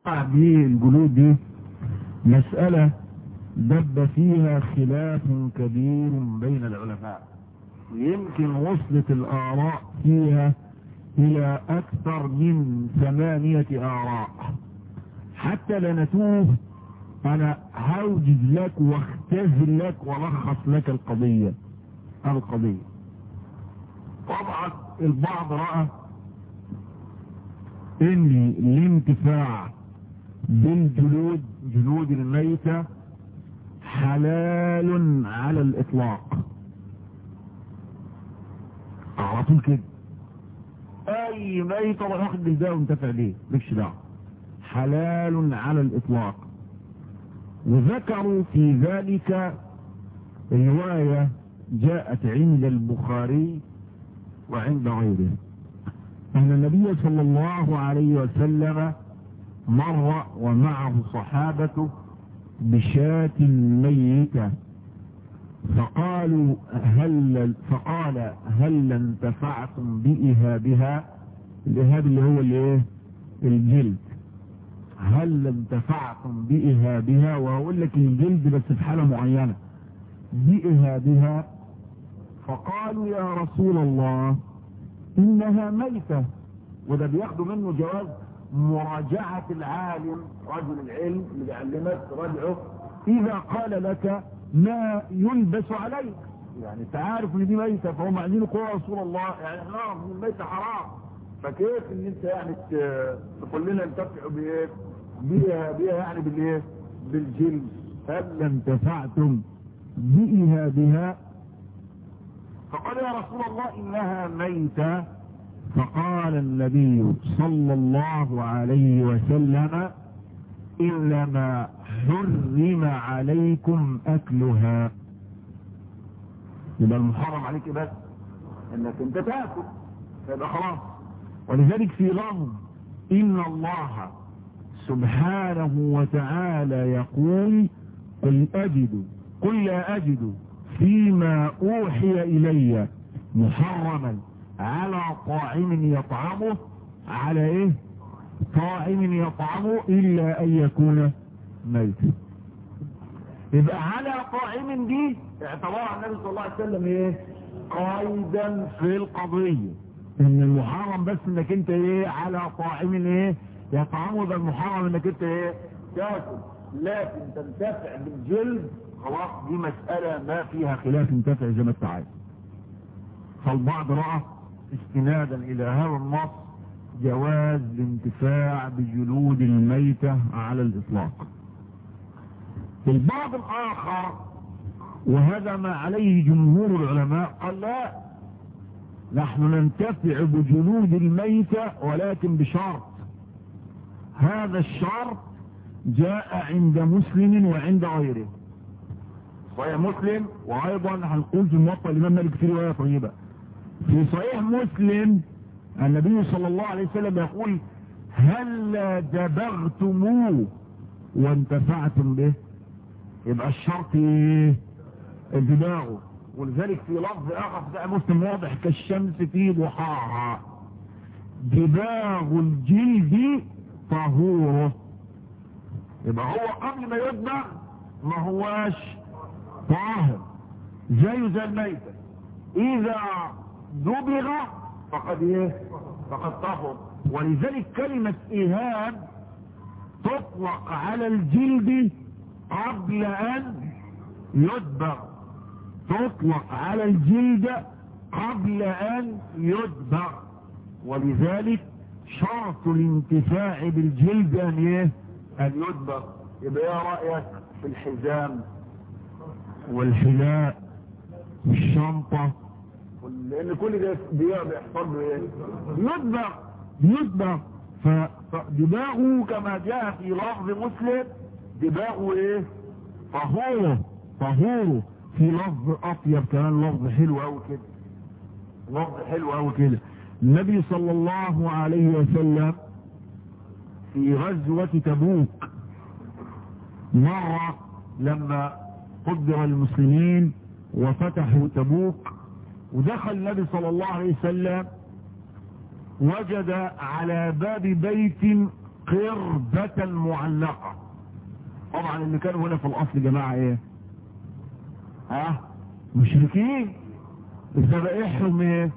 بالجلود دي مسألة دب فيها خلاف كبير بين العلماء ويمكن وصلت الآراء فيها إلى أكثر من ثمانية آراء حتى لا نتوه أنا هوجد لك واختزل لك ولخص لك القضية القضية طبعا البعض رأى ان الانتفاع بالجلود جلود الميتة حلال على الاطلاق على طول كده اي ميتة روح واخد بالده وانتفع ليه مش دعوه حلال على الاطلاق وذكروا في ذلك رواية جاءت عند البخاري وعند غيره أن النبي صلى الله عليه وسلم مر ومعه صحابته بشاة ميتة فقالوا هل فقال هل انتفعتم بإهابها الإهاب اللي هو الايه الجلد هل انتفعتم بإهابها وهقول لك الجلد بس في حالة معينة بإهابها فقالوا يا رسول الله إنها ميتة وده بياخدوا منه جواز مراجعة العالم رجل العلم اللي بيعلمك رجعه إذا قال لك ما يلبس عليك يعني انت عارف ان دي ميتة فهم عايزين يقولوا يا رسول الله يعني احنا نعرف ان الميتة حرام فكيف ان انت يعني تقول لنا انتفعوا بايه بيها بيها يعني بالايه بالجلد هل انتفعتم بها بها فقال يا رسول الله انها ميتة فقال النبي صلى الله عليه وسلم انما حرم عليكم اكلها يبقى المحرم عليك بس انك انت تاكل يبقى خلاص ولذلك في لفظ ان الله سبحانه وتعالى يقول قل اجد قل لا اجد فيما اوحي الي محرما على طاعم يطعمه على ايه طاعم يطعمه الا ان يكون ميتا يبقى على طاعم دي اعتبرها النبي صلى الله عليه وسلم ايه قيدا في القضية ان المحرم بس انك انت ايه على طاعم ايه يطعمه ده المحرم انك انت ايه تاكل لكن تنتفع بالجلد خلاص دي مسألة ما فيها خلاف انتفع زي ما انت عايز فالبعض رأى استنادا الى هذا النص جواز الانتفاع بجلود الميتة على الاطلاق البعض الاخر وهذا ما عليه جمهور العلماء قال لا نحن ننتفع بجلود الميتة ولكن بشرط هذا الشرط جاء عند مسلم وعند غيره صحيح مسلم وايضا هنقول في موطأ الامام مالك في رواية طيبة في صحيح مسلم النبي صلى الله عليه وسلم يقول هل دبغتموه وانتفعتم به يبقى الشرط ايه الدماغ ولذلك في لفظ اخر بتاع مسلم واضح كالشمس في ضحاها دماغ الجلد طهوره يبقى هو قبل ما يدمغ ما هواش طاهر زيه زي الميتة اذا دبغ فقد ايه فقد طهر ولذلك كلمة ايهاب تطلق على الجلد قبل ان يدبغ تطلق على الجلد قبل ان يدبغ ولذلك شرط الانتفاع بالجلد ان ايه ان يدبغ يبقى ايه رأيك في الحزام والحذاء والشنطة لان كل ده بيحصل له ايه يدبغ يدبغ فدماغه كما جاء في لفظ مسلم دماغه ايه طهوره طهوره في لفظ اطيب كمان لفظ حلو قوي كده لفظ حلو قوي كده النبي صلى الله عليه وسلم في غزوة تبوك مرة لما قدر المسلمين وفتحوا تبوك ودخل النبي صلى الله عليه وسلم وجد على باب بيت قربة معلقة طبعا اللي كانوا هنا في الاصل جماعة ايه ها مشركين ذبائحهم ايه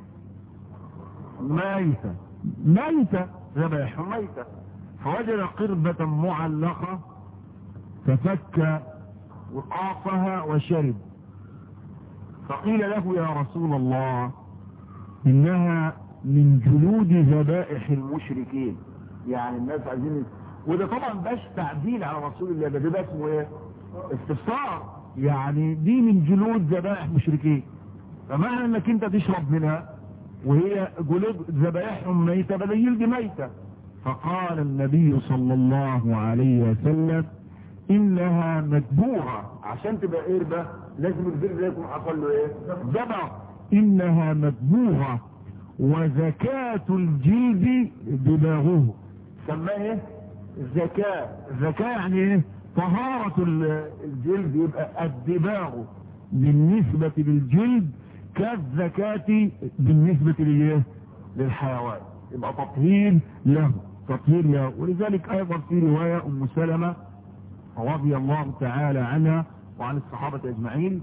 ميتة ميتة ذبائحهم ميتة فوجد قربة معلقة ففك وقاصها وشرب فقيل له يا رسول الله انها من جلود ذبائح المشركين يعني الناس عايزين وده طبعا باش تعديل على رسول الله ده ده اسمه ايه استفسار يعني دي من جلود ذبائح مشركين فمعنى انك انت تشرب منها وهي جلود ذبائحهم ميتة بدل دي ميتة فقال النبي صلى الله عليه وسلم انها مدبوغة عشان تبقى قربة لازم البر ده يكون حصل له ايه دبغ انها مدبوغة وزكاة الجلد دباغه سماه ايه زكاة زكاة يعني ايه طهارة الجلد يبقى الدباغ بالنسبة للجلد كالزكاة بالنسبة للايه للحيوان يبقى تطهير له تطهير له ولذلك ايضا في رواية ام سلمة رضي الله تعالى عنها وعن الصحابة اجمعين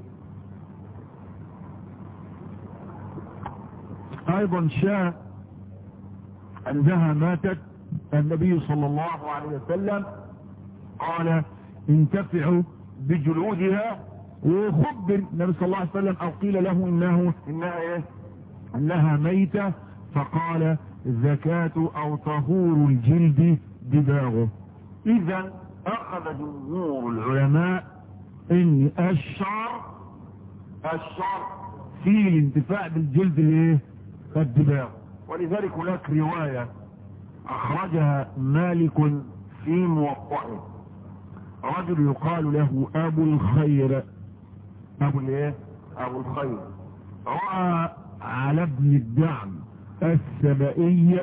ايضا شاء عندها ماتت النبي صلى الله عليه وسلم قال انتفعوا بجلودها وخبر النبي صلى الله عليه وسلم او قيل له انه انها ايه انها ميتة فقال زكاة او طهور الجلد دباغه اذا اخذ جمهور العلماء ان الشعر الشعر في الانتفاع بالجلد الايه الدباغ ولذلك هناك رواية اخرجها مالك في موقعه رجل يقال له ابو الخير ابو الايه ابو الخير رأى على ابن الدعم السبائي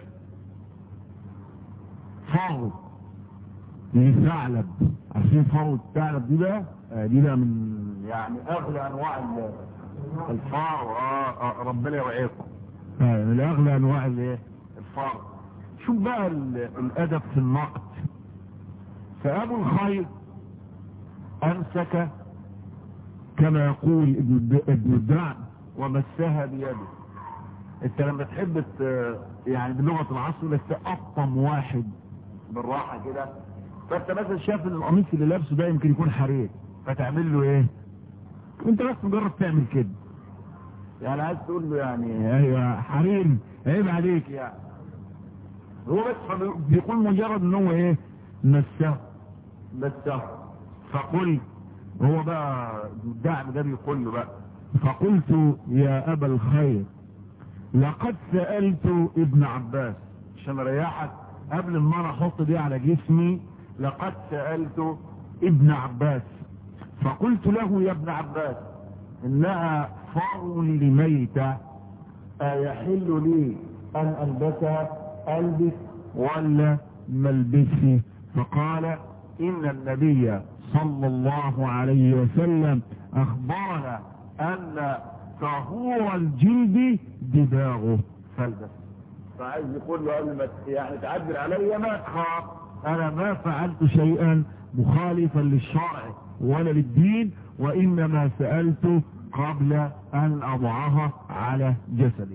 فرو لثعلب عشان فرو الثعلب دي بقى آه دي بقى من يعني اغلى انواع الفار آه آه ربنا يوعيكم آه من اغلى انواع الايه الفار شوف بقى الادب في النقد فابو الخير امسك كما يقول ابن الدعم ومسها بيده انت لما تحب يعني بلغة العصر لك تقطم واحد بالراحة كده فانت مثلا شايف ان القميص اللي لابسه ده يمكن يكون حرير فتعمل له ايه انت بس مجرد تعمل كده يعني عايز تقول له يعني ايوه حرير عيب عليك يعني هو بس بيقول مجرد ان هو ايه مسه مسه فقلت هو بقى الدعم ده بيقول له بقى فقلت يا ابا الخير لقد سألت ابن عباس عشان اريحك قبل ما انا احط دي على جسمي لقد سألت ابن عباس فقلت له يا ابن عباس انها فر لميتة ايحل لي ان البسها البس ولا ملبسي فقال ان النبي صلى الله عليه وسلم اخبرنا ان طهور الجلد دباغه فالبس فعايز يقول له قبل ما يعني تعبر علي ما تخاف انا ما فعلت شيئا مخالفا للشرع ولا للدين وانما سألت قبل ان اضعها على جسدي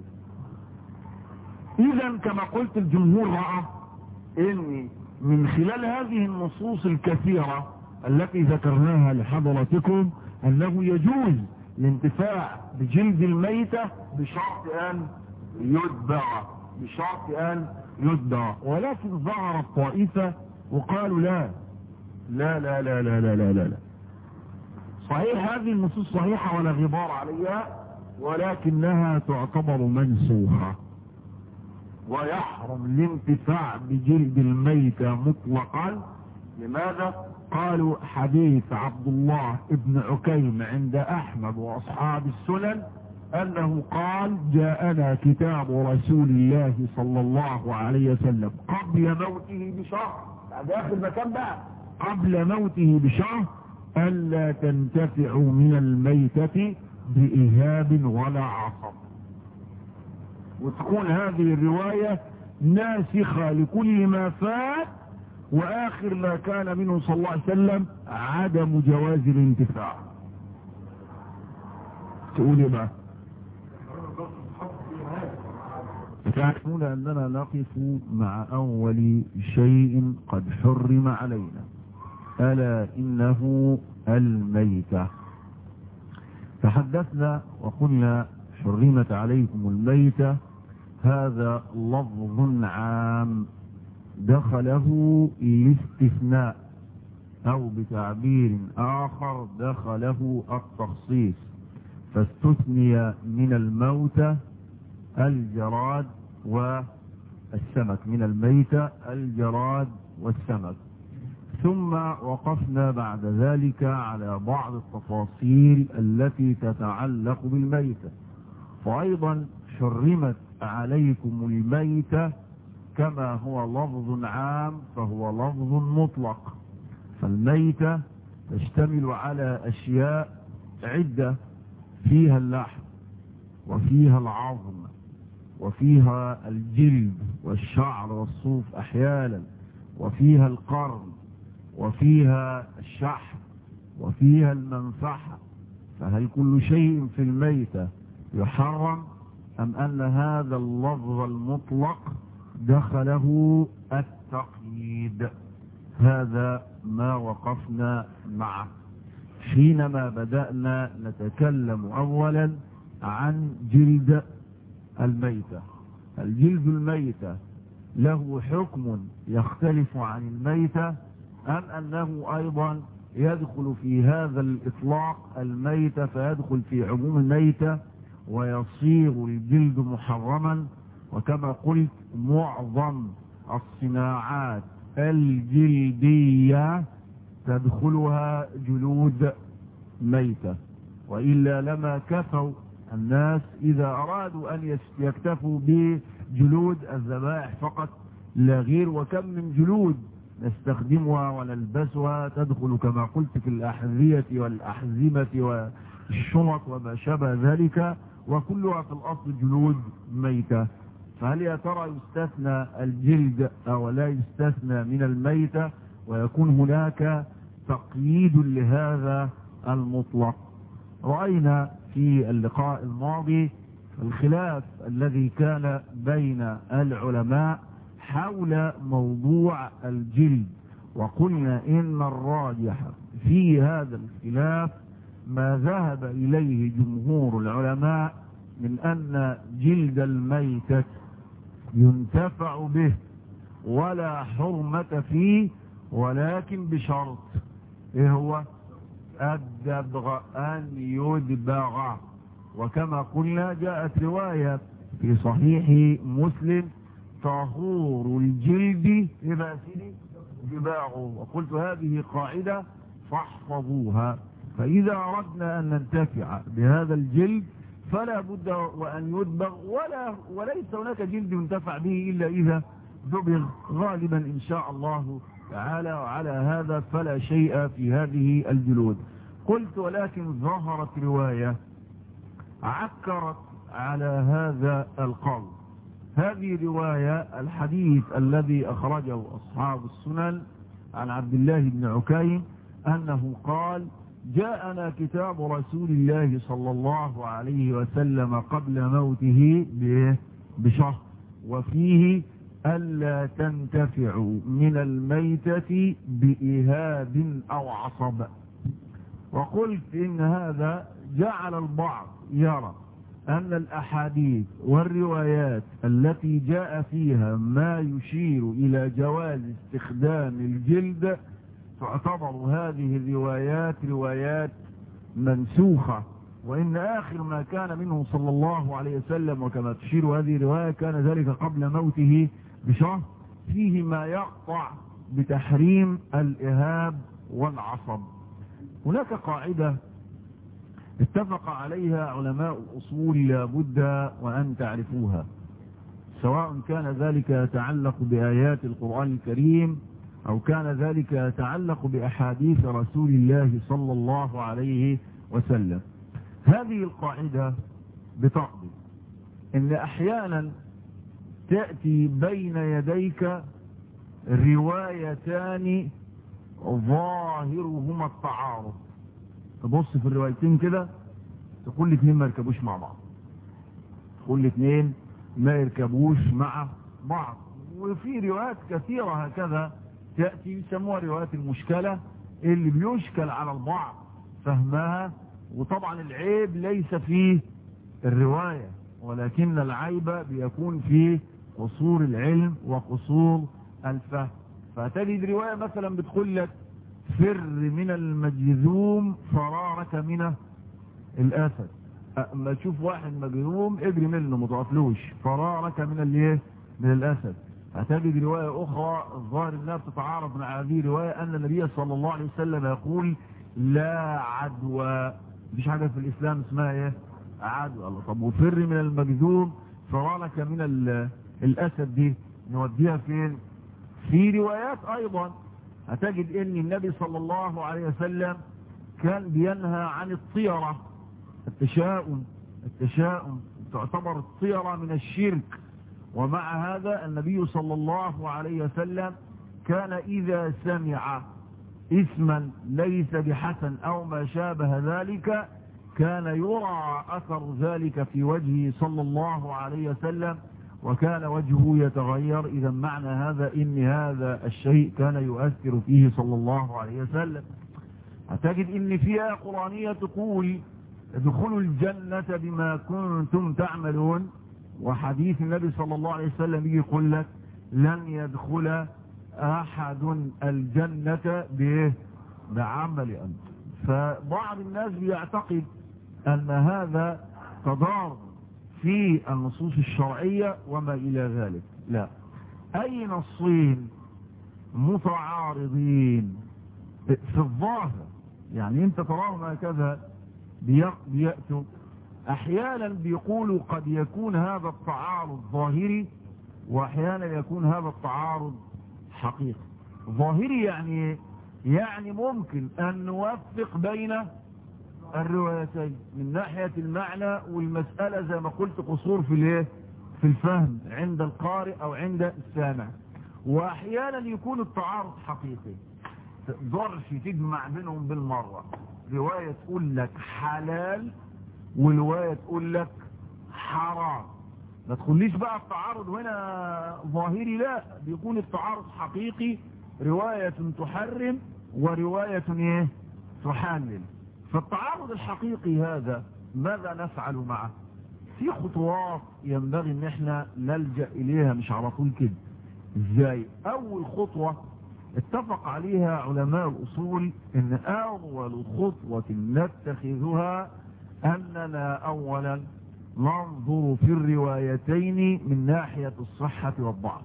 اذا كما قلت الجمهور رأى اني من خلال هذه النصوص الكثيرة التي ذكرناها لحضرتكم انه يجوز الانتفاع بجلد الميتة بشرط ان يدبع بشرط ان يدبع ولكن ظهرت طائفة وقالوا لا لا لا لا لا لا لا لا, لا. صحيح هذه النصوص صحيحة ولا غبار عليها ولكنها تعتبر منسوخة ويحرم الانتفاع بجلد الميتة مطلقا لماذا قالوا حديث عبد الله ابن عكيم عند احمد واصحاب السنن انه قال جاءنا كتاب رسول الله صلى الله عليه وسلم قبل موته بشهر بعد اخر مكان بقى قبل موته بشهر الا تنتفعوا من الميتة بإهاب ولا عصب وتكون هذه الرواية ناسخة لكل ما فات وآخر ما كان منه صلى الله عليه وسلم عدم جواز الانتفاع تقول ايه بقى تعرفون أننا نقف مع أول شيء قد حرم علينا ألا إنه الميتة تحدثنا وقلنا حرمت عليكم الميتة هذا لفظ عام دخله الاستثناء أو بتعبير آخر دخله التخصيص فاستثني من الموتى الجراد والسمك من الميتة الجراد والسمك ثم وقفنا بعد ذلك على بعض التفاصيل التي تتعلق بالميتة فأيضا حرمت عليكم الميتة كما هو لفظ عام فهو لفظ مطلق فالميتة تشتمل على أشياء عدة فيها اللحم وفيها العظم وفيها الجلد والشعر والصوف أحيانا وفيها القرن وفيها الشحم وفيها المنفحة فهل كل شيء في الميتة يحرم أم أن هذا اللفظ المطلق دخله التقييد هذا ما وقفنا معه حينما بدأنا نتكلم أولا عن جلد الميتة الجلد الميتة له حكم يختلف عن الميتة أم أنه أيضا يدخل في هذا الإطلاق الميتة فيدخل في عموم الميتة ويصير الجلد محرما وكما قلت معظم الصناعات الجلدية تدخلها جلود ميتة وإلا لما كفوا الناس إذا أرادوا أن يكتفوا بجلود الذبائح فقط لا غير وكم من جلود نستخدمها ونلبسها تدخل كما قلت في الأحذية والأحزمة والشنط وما شابه ذلك وكلها في الأصل جلود ميتة فهل يا ترى يستثنى الجلد أو لا يستثنى من الميتة ويكون هناك تقييد لهذا المطلق رأينا في اللقاء الماضي الخلاف الذي كان بين العلماء حول موضوع الجلد وقلنا إن الراجح في هذا الخلاف ما ذهب إليه جمهور العلماء من أن جلد الميتة ينتفع به ولا حرمة فيه ولكن بشرط ايه هو الدبغ ان يدبغ وكما قلنا جاءت رواية في صحيح مسلم طهور الجلد إذا سيدي دباغه وقلت هذه قاعدة فاحفظوها فإذا أردنا أن ننتفع بهذا الجلد فلا بد وأن يدبغ ولا وليس هناك جلد ينتفع به إلا إذا دبغ غالبا إن شاء الله تعالى وعلى هذا فلا شيء في هذه الجلود قلت ولكن ظهرت رواية عكرت على هذا القول هذه رواية الحديث الذي أخرجه أصحاب السنن عن عبد الله بن عكيم أنه قال جاءنا كتاب رسول الله صلى الله عليه وسلم قبل موته بشهر وفيه ألا تنتفعوا من الميتة بإهاب أو عصب وقلت إن هذا جعل البعض يرى أن الأحاديث والروايات التي جاء فيها ما يشير إلى جواز استخدام الجلد تعتبر هذه الروايات روايات منسوخة وإن آخر ما كان منه صلى الله عليه وسلم وكما تشير هذه الرواية كان ذلك قبل موته بشهر فيه ما يقطع بتحريم الإهاب والعصب هناك قاعدة اتفق عليها علماء الأصول لابد وأن تعرفوها سواء كان ذلك يتعلق بآيات القرآن الكريم أو كان ذلك يتعلق بأحاديث رسول الله صلى الله عليه وسلم هذه القاعدة بتقضي إن أحيانا تأتي بين يديك روايتان ظاهرهما التعارض تبص في الروايتين كده تقول الاثنين ما يركبوش مع بعض تقول الاثنين ما يركبوش مع بعض وفي روايات كثيرة هكذا تأتي يسموها روايات المشكلة اللي بيشكل على البعض فهمها وطبعا العيب ليس في الرواية ولكن العيب بيكون في قصور العلم وقصور الفهم فتجد رواية مثلا بتقول لك فر من المجذوم فرارك من الأسد اما تشوف واحد مجذوم اجري منه متقفلوش فرارك من الايه من الأسد هتجد رواية أخرى الظاهر أنها بتتعارض مع هذه الرواية أن النبي صلى الله عليه وسلم يقول لا عدوى مفيش حاجة في الإسلام اسمها إيه عدوى الله طب وفر من المجذوم فرارك من الأسد دي نوديها فين في روايات أيضا هتجد أن النبي صلى الله عليه وسلم كان بينهى عن الطيرة التشاؤم التشاؤم تعتبر الطيرة من الشرك ومع هذا النبي صلى الله عليه وسلم كان إذا سمع اسما ليس بحسن أو ما شابه ذلك كان يرى أثر ذلك في وجهه صلى الله عليه وسلم وكان وجهه يتغير إذا معنى هذا إن هذا الشيء كان يؤثر فيه صلى الله عليه وسلم هتجد إن فيها قرآنية تقول ادخلوا الجنة بما كنتم تعملون وحديث النبي صلى الله عليه وسلم يجي يقول لك لن يدخل أحد الجنة بإيه بعمل أنت فبعض الناس بيعتقد أن هذا تضارب في النصوص الشرعية وما إلى ذلك لا أي نصين متعارضين في الظاهر يعني انت تراهم هكذا بيأتوا احيانا بيقولوا قد يكون هذا التعارض ظاهري واحيانا يكون هذا التعارض حقيقي ظاهري يعني يعني ممكن ان نوفق بين الروايتين من ناحية المعنى والمسألة زي ما قلت قصور في الايه في الفهم عند القارئ او عند السامع واحيانا يكون التعارض حقيقي تقدرش تجمع بينهم بالمرة رواية تقول لك حلال ورواية تقول لك حرام ما تقوليش بقى التعارض هنا ظاهري لا بيكون التعارض حقيقي رواية تحرم ورواية ايه تحلل فالتعارض الحقيقي هذا ماذا نفعل معه في خطوات ينبغي ان احنا نلجأ اليها مش على طول كده ازاي اول خطوة اتفق عليها علماء الاصول ان اول خطوة نتخذها اننا اولا ننظر في الروايتين من ناحية الصحة والضعف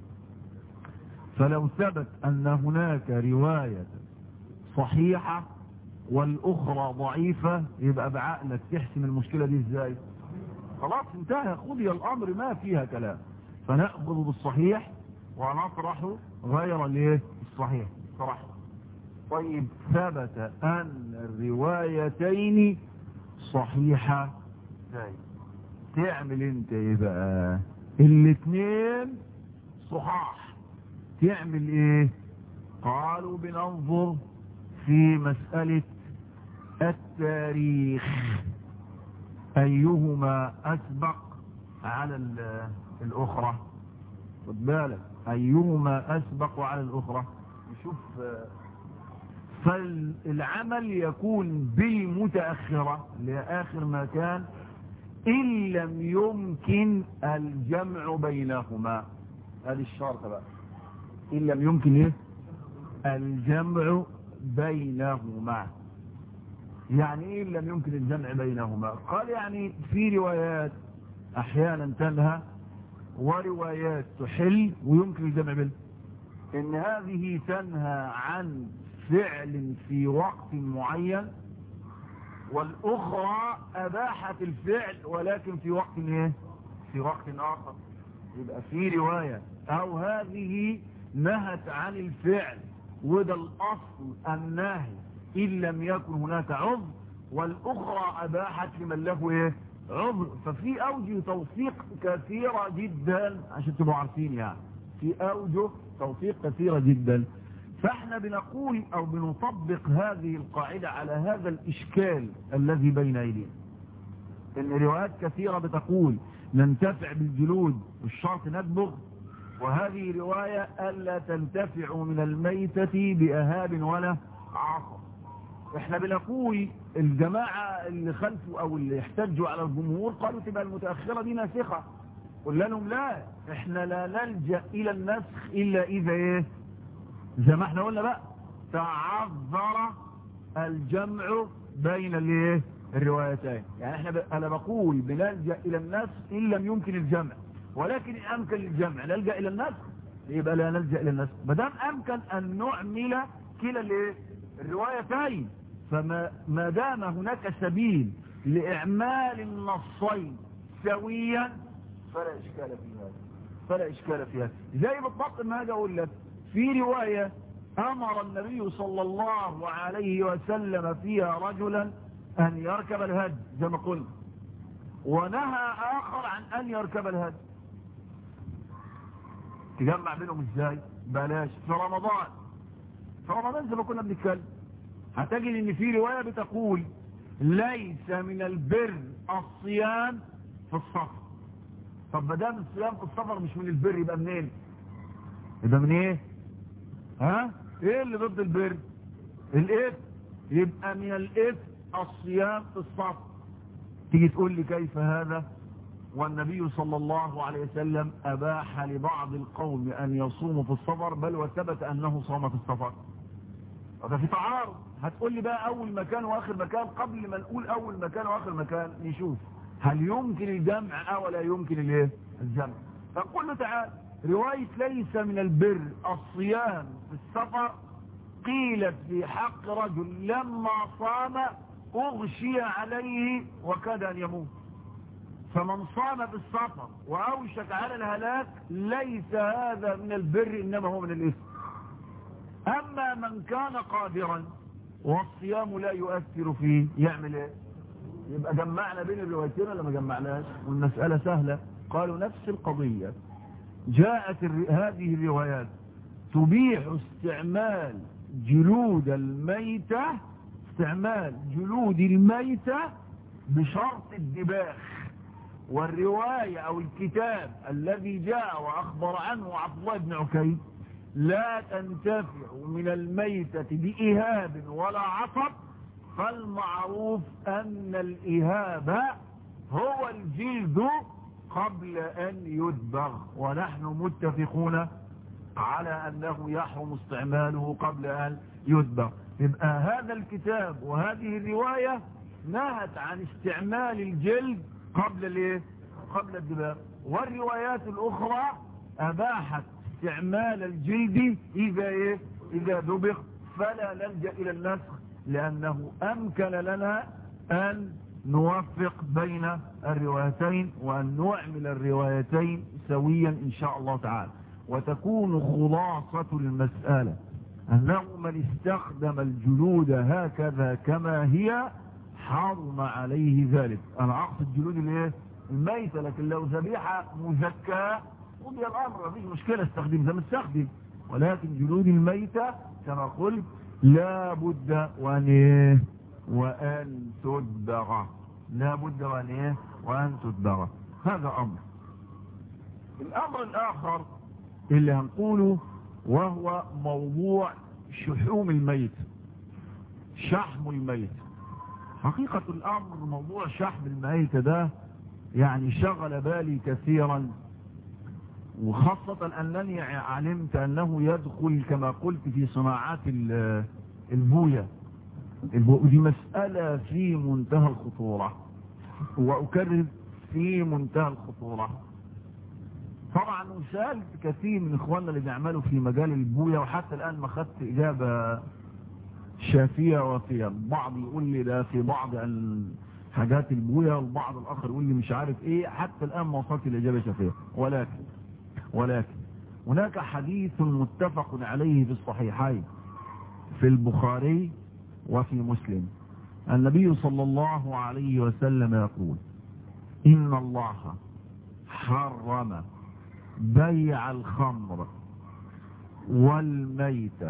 فلو ثبت ان هناك رواية صحيحة والاخرى ضعيفة يبقى بعقلك تحسم المشكلة دي ازاي خلاص انتهى قضي الامر ما فيها كلام فنأخذ بالصحيح ونطرح غير الايه الصحيح صراحة طيب ثبت ان الروايتين صحيحة ازاي تعمل انت ايه بقى الاثنين صحاح تعمل ايه قالوا بننظر في مسألة التاريخ ايهما اسبق على الاخرى خد بالك ايهما اسبق على الاخرى نشوف فالعمل يكون بالمتأخرة لآخر ما كان إن لم يمكن الجمع بينهما هذه الشرط بقى إن لم يمكن إيه الجمع بينهما يعني إيه إن لم يمكن الجمع بينهما قال يعني في روايات أحيانا تنهى وروايات تحل ويمكن الجمع بينهما إن هذه تنهى عن فعل في وقت معين والأخرى أباحت الفعل ولكن في وقت ايه في وقت آخر يبقى في رواية أو هذه نهت عن الفعل وده الأصل النهي إن لم يكن هناك عذر والأخرى أباحت لمن له إيه عذر ففي أوجه توثيق كثيرة جدا عشان تبقوا عارفين يعني في أوجه توثيق كثيرة جدا فاحنا بنقول او بنطبق هذه القاعدة على هذا الاشكال الذي بين ايدينا ان روايات كثيرة بتقول ننتفع بالجلود والشرط ندبغ وهذه رواية ألا تنتفع من الميتة بأهاب ولا عصر احنا بنقول الجماعة اللي خلفوا او اللي احتجوا على الجمهور قالوا تبقى المتأخرة دي ناسخة قلنا لهم لا احنا لا نلجأ الى النسخ الا اذا ايه زي ما احنا قلنا بقى تعذر الجمع بين الايه الروايتين يعني احنا ب... انا بقول بنلجأ الى النسخ ان لم يمكن الجمع ولكن ان امكن الجمع نلجأ الى النسخ يبقى لا نلجأ الى النسخ ما دام امكن ان نعمل كلا الايه الروايتين فما ما دام هناك سبيل لاعمال النصين سويا فلا اشكال في هذا فلا اشكال في هذا زي بالضبط ما اجي اقول لك في رواية امر النبي صلى الله عليه وسلم فيها رجلا ان يركب الهد زي ما قلنا ونهى اخر عن ان يركب الهد تجمع بينهم ازاي بلاش في رمضان في رمضان زي ما كنا بنتكلم هتجد ان في رواية بتقول ليس من البر الصيام في السفر طب ما دام الصيام في السفر مش من البر يبقى منين يبقى من ايه ها ايه اللي ضد البر الاثم يبقى من الاثم الصيام في السفر تيجي تقول لي كيف هذا والنبي صلى الله عليه وسلم اباح لبعض القوم ان يصوموا في السفر بل وثبت انه صام في السفر هذا في تعارض هتقول لي بقى اول مكان واخر مكان قبل ما نقول اول مكان واخر مكان نشوف هل يمكن الجمع او لا يمكن الايه الجمع فنقول له تعال رواية ليس من البر الصيام في السفر قيلت في حق رجل لما صام اغشي عليه وكاد ان يموت فمن صام في السفر واوشك على الهلاك ليس هذا من البر انما هو من الاثم اما من كان قادرا والصيام لا يؤثر فيه يعمل ايه يبقى جمعنا بين الروايتين ولا ما جمعناش والمسألة سهلة قالوا نفس القضية جاءت هذه الروايات تبيح استعمال جلود الميتة استعمال جلود الميتة بشرط الدباخ والرواية او الكتاب الذي جاء واخبر عنه عبد الله بن عكيم لا تنتفع من الميتة بإهاب ولا عصب فالمعروف أن الإهاب هو الجلد قبل أن يدبغ ونحن متفقون على أنه يحرم استعماله قبل أن يدبغ يبقى هذا الكتاب وهذه الرواية نهت عن استعمال الجلد قبل الايه قبل الدباغ والروايات الأخرى أباحت استعمال الجلد إذا إيه إذا دبغ فلا نلجأ إلى النسخ لأنه أمكن لنا أن نوفق بين الروايتين وأن نعمل الروايتين سويا إن شاء الله تعالى وتكون خلاصة المسألة أنه من استخدم الجلود هكذا كما هي حرم عليه ذلك أنا أقصد الجلود الايه الميتة لكن لو ذبيحة مزكاة قضي الأمر مفيش مشكلة استخدم زي ما استخدم ولكن جلود الميتة كما قلت لا بد وأن إيه وأن تدبغ لا بد وأن إيه وأن تدبغ هذا أمر الأمر الآخر اللي هنقوله وهو موضوع شحوم الميت شحم الميت حقيقة الأمر موضوع شحم الميت ده يعني شغل بالي كثيرا وخاصة أنني علمت أنه يدخل كما قلت في صناعات البوية ودي مسألة في منتهى الخطورة وأكرر في منتهى الخطورة طبعا وسألت كثير من إخواننا اللي بيعملوا في مجال البوية وحتى الآن ما خدت إجابة شافية وفية بعض يقول لي ده في بعض حاجات البوية والبعض الآخر يقول لي مش عارف إيه حتى الآن ما وصلت الإجابة شافية ولكن ولكن هناك حديث متفق عليه في الصحيحين في البخاري وفي مسلم النبي صلى الله عليه وسلم يقول إن الله حرم بيع الخمر والميتة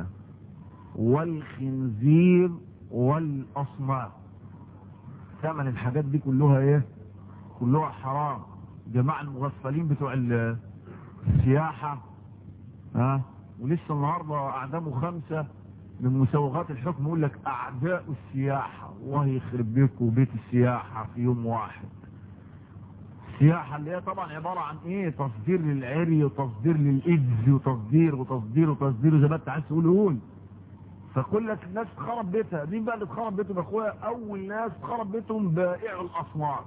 والخنزير والأصنام ثمن الحاجات دي كلها ايه كلها حرام جماعة المغفلين بتوع السياحة ها ولسه النهاردة اعدامه خمسة من مسوغات الحكم يقول لك اعداء السياحة الله يخرب بيكم بيت السياحة في يوم واحد السياحة اللي هي طبعا عبارة عن ايه تصدير للعري وتصدير للإجز وتصدير وتصدير وتصدير زي ما انت عايز تقول قول فكل لك الناس خرب بيتها مين بقى اللي اتخرب بيتهم يا اخويا اول ناس خرب بيتهم بائع الاصنام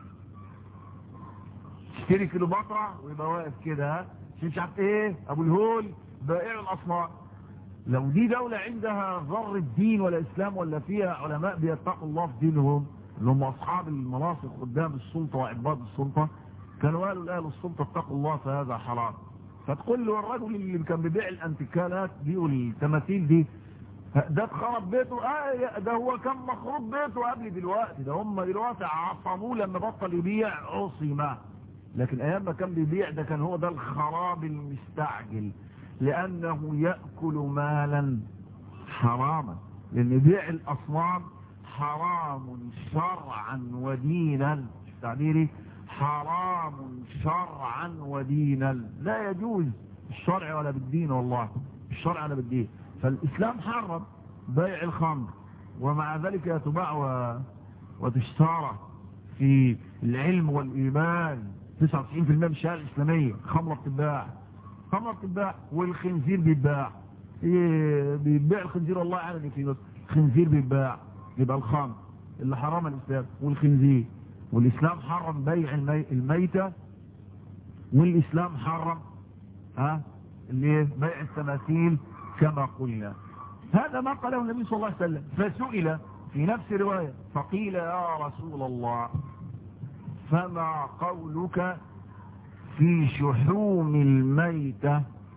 اشتري كيلو بطرة ويبقى واقف كده ها مش عارف ايه ابو الهول بائع الاصنام لو دي دولة عندها ذر الدين ولا اسلام ولا فيها علماء بيتقوا الله في دينهم اللي هم اصحاب المناصب قدام السلطة وعباد السلطة كانوا قالوا لاهل السلطة اتقوا الله فهذا حرام فتقول له الرجل اللي كان بيبيع الانتيكالات دي والتماثيل دي ده اتخرب بيته اه ده هو كان مخروب بيته قبل دلوقتي ده هم دلوقتي عصموه لما بطل يبيع عصمه لكن ايام ما كان بيبيع ده كان هو ده الخراب المستعجل لانه يأكل مالا حراما لان بيع الاصنام حرام شرعا ودينا تعبيري حرام شرعا ودينا لا يجوز الشرع ولا بالدين والله الشرع ولا بالدين فالإسلام حرم بيع الخمر ومع ذلك تباع و... وتشترى في العلم والإيمان 99% من الشارع الإسلامية خمرة بتتباع خمرة بتتباع والخنزير بيتباع إيه بيتباع الخنزير والله أعلم في مصر خنزير بيتباع يبقى الخمر اللي حرام الإسلام والخنزير والإسلام حرم بيع المي... الميتة والإسلام حرم ها اللي بيع التماثيل كما قلنا هذا ما قاله النبي صلى الله عليه وسلم فسئل في نفس رواية فقيل يا رسول الله فما قولك في شحوم الميتة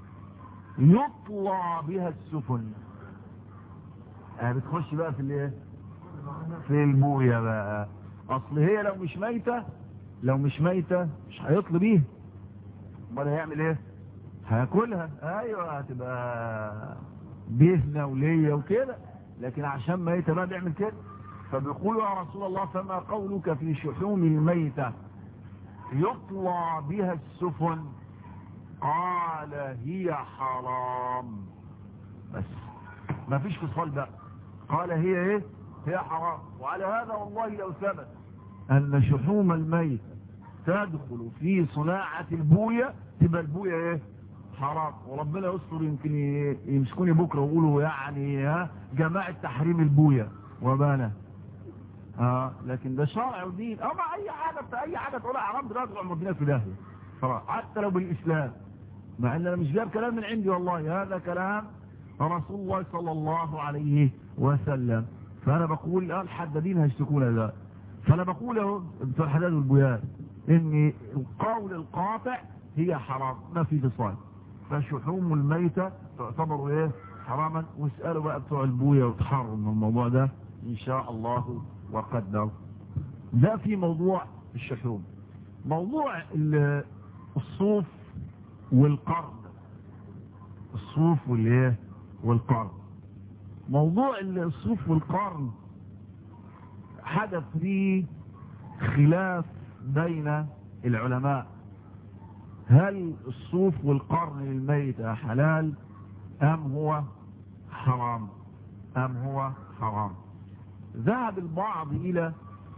يطلع بها السفن اه بتخش بقى في الايه في البوية بقى اصل هي لو مش ميتة لو مش ميتة مش هيطلب بيها امال هيعمل ايه هياكلها ايوه هتبقى دهنه وليه وكده لكن عشان ميته بقى بيعمل كده فبيقولوا يا رسول الله فما قولك في شحوم الميته يطلع بها السفن قال هي حرام بس ما فيش فصال بقى قال هي ايه هي حرام وعلى هذا والله لو ثبت ان شحوم الميت تدخل في صناعة البوية تبقى البوية ايه حرام وربنا يستر يمكن يمسكوني بكرة ويقولوا يعني ها جماعة تحريم البوية وبانا اه لكن ده شرع ودين اما اي حاجة اي حاجة تقولها حرام دلوقتي تروح مدينة في داهية خلاص حتى لو بالاسلام مع ان انا مش جايب كلام من عندي والله هذا كلام رسول الله صلى الله عليه وسلم فانا بقول الان الحدادين هيشتكونا ده فانا بقول اهو بتوع الحداد والبيان ان القول القاطع هي حرام ما في فصال فشحوم الميتة تعتبر ايه حراما واسألوا بقى بتوع البوية وتحرم من الموضوع ده ان شاء الله وقدر ده في موضوع الشحوم موضوع الصوف والقرن الصوف والايه والقرن موضوع الصوف والقرن حدث فيه خلاف بين العلماء هل الصوف والقرن للميت حلال ام هو حرام ام هو حرام ذهب البعض الى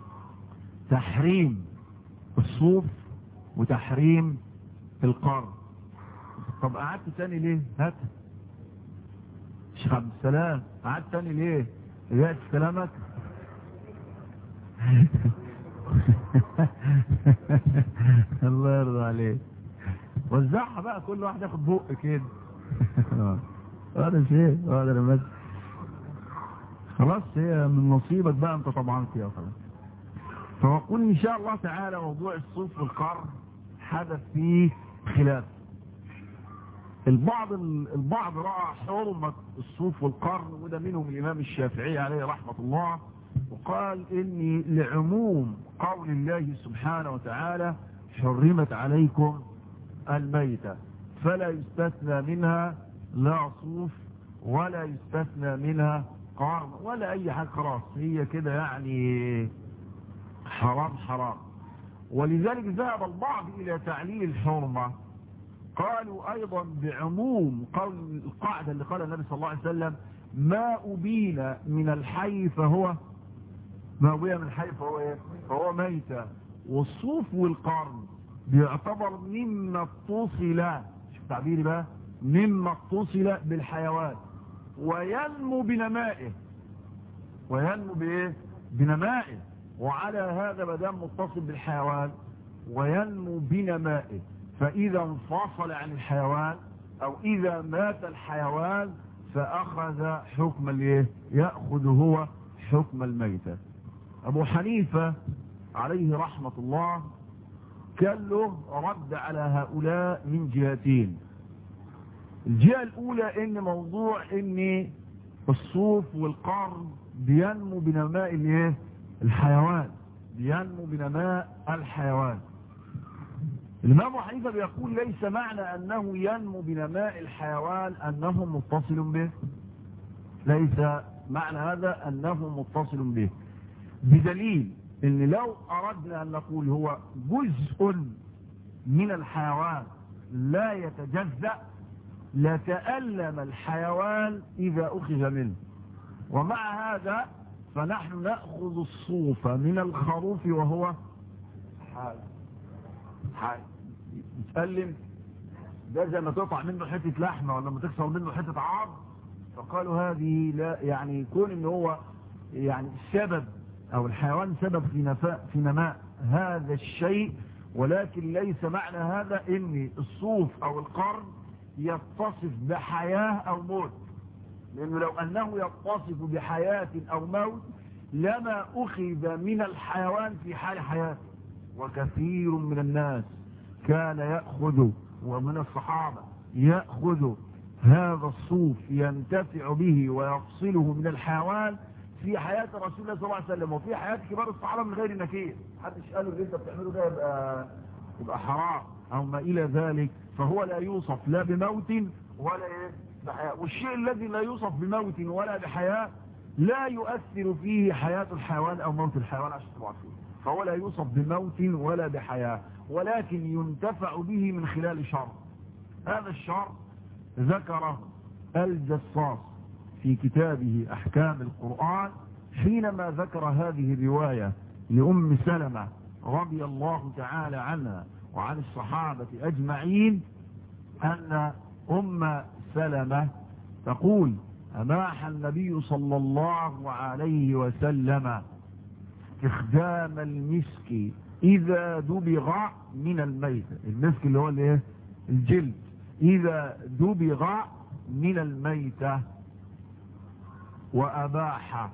تحريم الصوف وتحريم القرن طب قعدت تاني ليه هات شيخ عبد السلام قعدت تاني ليه رجعت كلامك الله يرضى عليك وزعها بقى كل واحد ياخد بق كده هذا شيء هذا بس خلاص هي من نصيبك بقى انت طبعا فيها خلاص فوقول ان شاء الله تعالى موضوع الصوف والقرن حدث فيه خلاف البعض البعض راى حرمه الصوف والقرن وده منهم الامام الشافعي عليه رحمه الله وقال اني لعموم قول الله سبحانه وتعالى حرمت عليكم الميتة فلا يستثنى منها لا صوف ولا يستثنى منها قرن ولا اي حاجة خلاص هي كده يعني حرام حرام ولذلك ذهب البعض الى تعليل الحرمة قالوا ايضا بعموم قول القاعدة اللي قال النبي صلى الله عليه وسلم ما أبين من الحي فهو ما أبين من الحي فهو إيه؟ فهو ميتة والصوف والقرن بيعتبر مما اتصل شوف تعبيري بقى مما اتصل بالحيوان وينمو بنمائه وينمو بايه بنمائه وعلى هذا ما دام متصل بالحيوان وينمو بنمائه فإذا انفصل عن الحيوان أو إذا مات الحيوان فأخذ حكم الايه يأخذ هو حكم الميتة أبو حنيفة عليه رحمة الله كان له رد على هؤلاء من جهتين الجهة الأولى إن موضوع إن الصوف والقرن بينمو بنماء الايه الحيوان بينمو بنماء الحيوان الإمام حنيفة بيقول ليس معنى أنه ينمو بنماء الحيوان أنه متصل به ليس معنى هذا أنه متصل به بدليل أن لو أردنا أن نقول هو جزء من الحيوان لا يتجزأ لتألم الحيوان إذا أخذ منه ومع هذا فنحن نأخذ الصوف من الخروف وهو حال حال يتألم ده زي ما تقطع منه حتة لحمة ولا ما تكسر منه حتة عظم فقالوا هذه لا يعني يكون ان هو يعني السبب او الحيوان سبب في نفاء في نماء هذا الشيء ولكن ليس معنى هذا ان الصوف او القرن يتصف بحياة او موت لانه لو انه يتصف بحياة او موت لما اخذ من الحيوان في حال حياته وكثير من الناس كان يأخذ ومن الصحابة يأخذ هذا الصوف ينتفع به ويفصله من الحيوان في حياة رسول الله صلى الله عليه وسلم وفي حياة كبار الصحابة من غير نكير محدش قالوا اللي انت بتعمله ده يبقى, يبقى حرام او ما الى ذلك فهو لا يوصف لا بموت ولا ايه بحياة والشيء الذي لا يوصف بموت ولا بحياة لا يؤثر فيه حياة الحيوان او موت الحيوان عشان تبقى فيه فهو لا يوصف بموت ولا بحياة ولكن ينتفع به من خلال شر هذا الشر ذكره الجصاص في كتابه أحكام القرآن حينما ذكر هذه الرواية لأم سلمة رضي الله تعالى عنها وعن الصحابة أجمعين أن أم سلمة تقول أماح النبي صلى الله عليه وسلم استخدام المسك إذا دبغ من الميت المسك اللي هو الايه الجلد إذا دبغ من الميتة وأباح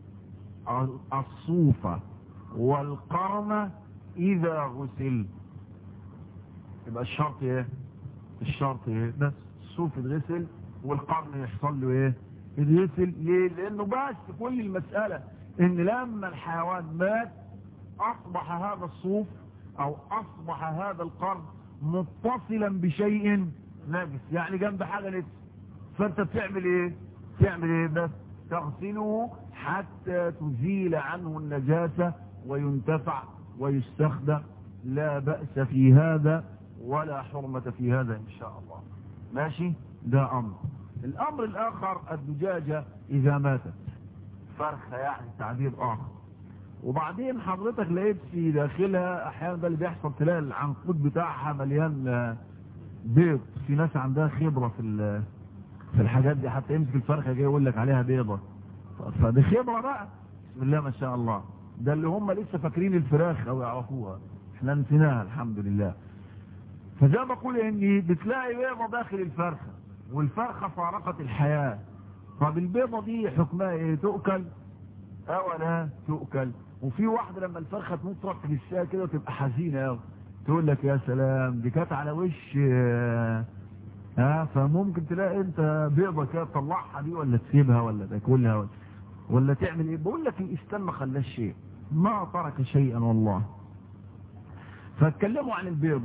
الصوف والقرن إذا غسل يبقى الشرط ايه الشرط ايه بس الصوف يتغسل والقرن يحصل له ايه يتغسل ليه لانه بس كل المسألة ان لما الحيوان مات اصبح هذا الصوف او اصبح هذا القرن متصلا بشيء نجس يعني جنب حاجة نجس فانت بتعمل ايه تعمل ايه بس تغسله حتى تزيل عنه النجاسة وينتفع ويستخدم لا بأس في هذا ولا حرمة في هذا ان شاء الله ماشي ده امر الامر الاخر الدجاجة اذا ماتت فرخة يعني تعبير اخر وبعدين حضرتك لقيت في داخلها احيانا ده اللي بيحصل تلاقي العنقود بتاعها مليان بيض في ناس عندها خبرة في في الحاجات دي حتى يمسك الفرخة جاي يقول لك عليها بيضة فدي خبرة بقى بسم الله ما شاء الله ده اللي هم لسه فاكرين الفراخ او يعرفوها احنا نسيناها الحمد لله فزي ما بقول اني بتلاقي بيضة داخل الفرخة والفرخة فارقت الحياة طب البيضة دي حكمها ايه تؤكل او لا تؤكل وفي واحدة لما الفرخة تموت تروح تجسها كده وتبقى حزينة قوي تقول لك يا سلام دي كانت على وش ها فممكن تلاقي انت بيضة كده تطلعها دي ولا تسيبها ولا تاكلها ولا, ولا تعمل ايه بقول لك الاسلام ما خلاش شيء ما ترك شيئا والله فاتكلموا عن البيضة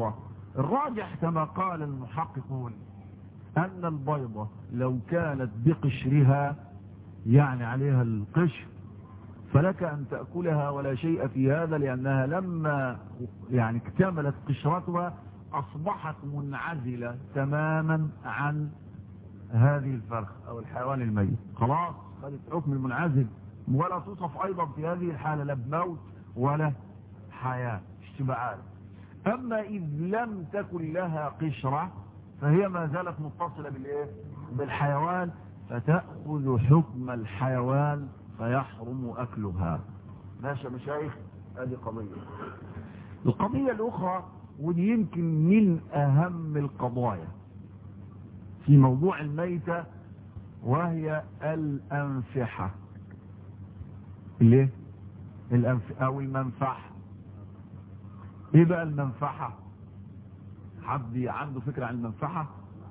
الراجح كما قال المحققون أن البيضة لو كانت بقشرها يعني عليها القشر فلك أن تأكلها ولا شيء في هذا لأنها لما يعني اكتملت قشرتها أصبحت منعزلة تماما عن هذه الفرخ أو الحيوان الميت خلاص خدت حكم المنعزل ولا توصف أيضا في هذه الحالة لا بموت ولا حياة اشتباعات أما إذ لم تكن لها قشرة فهي ما زالت متصلة بالإيه؟ بالحيوان فتأخذ حكم الحيوان فيحرم أكلها ماشي يا مشايخ هذه قضية القضية الأخرى ودي يمكن من أهم القضايا في موضوع الميتة وهي الأنفحة ليه الأنف... أو المنفحة ايه بقى المنفحة حد عنده فكرة عن المنفحة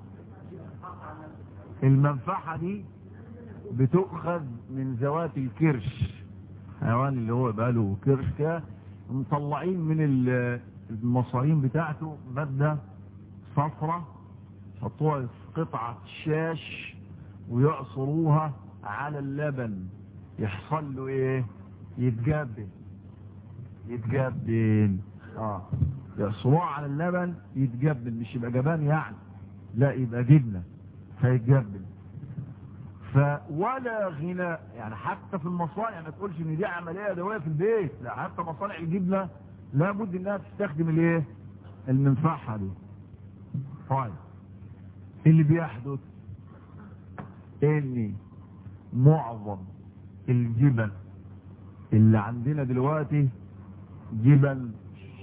المنفحة دي بتؤخذ من ذوات الكرش حيوان اللي هو بقى له كرش كده مطلعين من المصارين بتاعته مادة صفرة يحطوها في قطعة شاش ويعصروها على اللبن يحصل له ايه يتجبن يتجبن اه يعصروها على اللبن يتجبن مش يبقى جبان يعني لا يبقى جبنة فيتجبن فولا غناء يعني حتى في المصانع ما تقولش ان دي عملية دوائية في البيت لا حتى مصانع الجبنة لابد انها تستخدم الايه المنفعة دي طيب اللي بيحدث ان معظم الجبن اللي عندنا دلوقتي جبن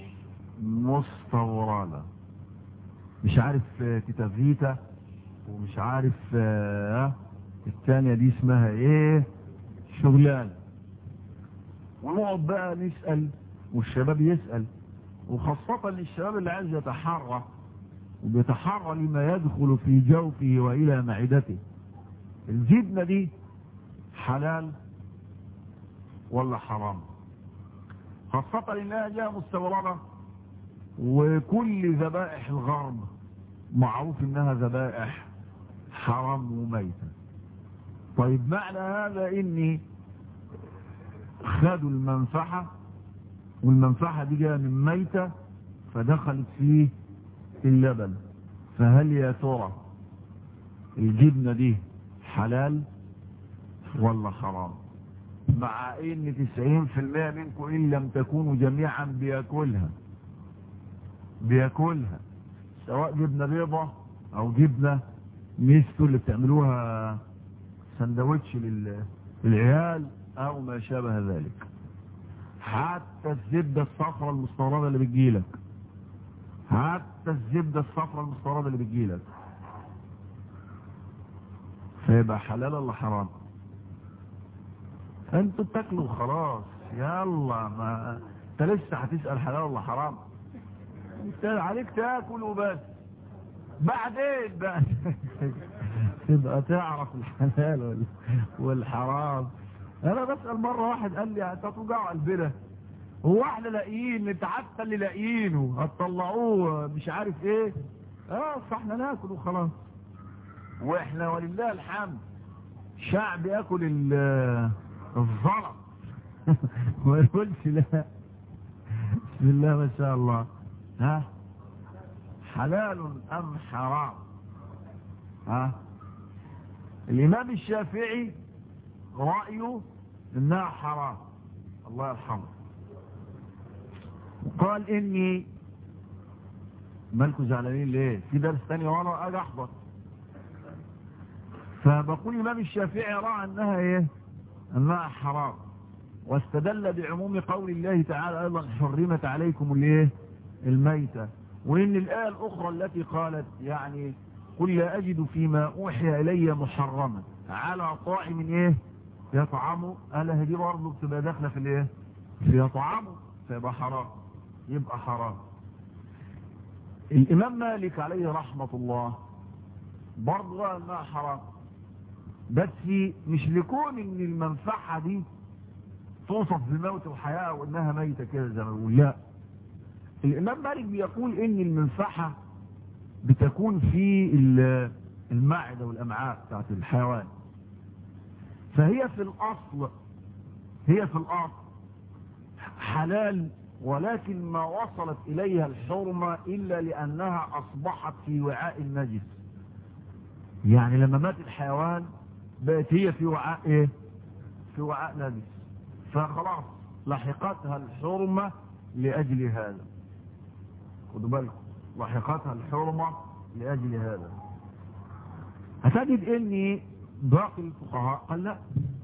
مستوردة مش عارف تيتافيتا ومش عارف آه الثانية دي اسمها ايه شغلان ونقعد بقى نسأل والشباب يسأل وخاصة الشباب اللي عايز يتحرى وبيتحرى لما يدخل في جوفه وإلى معدته الجبنة دي حلال ولا حرام خاصة انها جاء مستوردة وكل ذبائح الغرب معروف انها ذبائح حرام وميتة طيب معنى هذا اني خدوا المنفحة والمنفحة دي جاء من ميتة فدخلت فيه اللبن فهل يا ترى الجبنة دي حلال ولا حرام مع ان 90% منكم ان لم تكونوا جميعا بياكلها بياكلها سواء جبنة بيضة او جبنة ميستو اللي بتعملوها سندوتش للعيال او ما شابه ذلك حتى الزبدة الصفراء المستوردة اللي بتجيلك حتى الزبدة الصفراء المستوردة اللي بتجيلك فيبقى حلال ولا حرام انتوا بتاكلوا خلاص يلا ما انت لسه هتسأل حلال ولا حرام انت عليك تاكل وبس بعدين بقى تبقى تعرف الحلال والحرام انا بسأل مرة واحد قال لي هتوجعوا قلبنا هو احنا لاقيين انت حتى اللي لاقيينه هتطلعوه مش عارف ايه اه فاحنا ناكل وخلاص واحنا ولله الحمد شعب ياكل الزلط ما يقولش لا بسم الله ما شاء الله ها حلال ام حرام ها الامام الشافعي رأيه انها حرام الله يرحمه وقال اني مالكوا زعلانين ليه في درس تاني وانا اجي احضر فبقول الامام الشافعي رأى انها ايه انها حرام واستدل بعموم قول الله تعالى ايضا حرمت عليكم الايه الميتة وان الايه الاخرى التي قالت يعني قل لا اجد فيما اوحي الي محرما على طاعم ايه يطعمه قال هدي برضه بتبقى داخله في الايه في يطعمه فيبقى حرام يبقى حرام الامام مالك عليه رحمة الله برضه قال انها حرام بس مش لكون ان المنفعة دي توصف بموت وحياة وانها ميتة كده زي ما بقول لا الإمام مالك بيقول إن المنفحة بتكون في المعدة والأمعاء بتاعت الحيوان فهي في الأصل هي في الأصل حلال ولكن ما وصلت إليها الحرمة إلا لأنها أصبحت في وعاء النجس يعني لما مات الحيوان بقت هي في وعاء إيه في وعاء نجس فخلاص لحقتها الحرمة لأجل هذا خدوا بالكم لحقتها الحرمة لأجل هذا هتجد ان باقي الفقهاء قال لا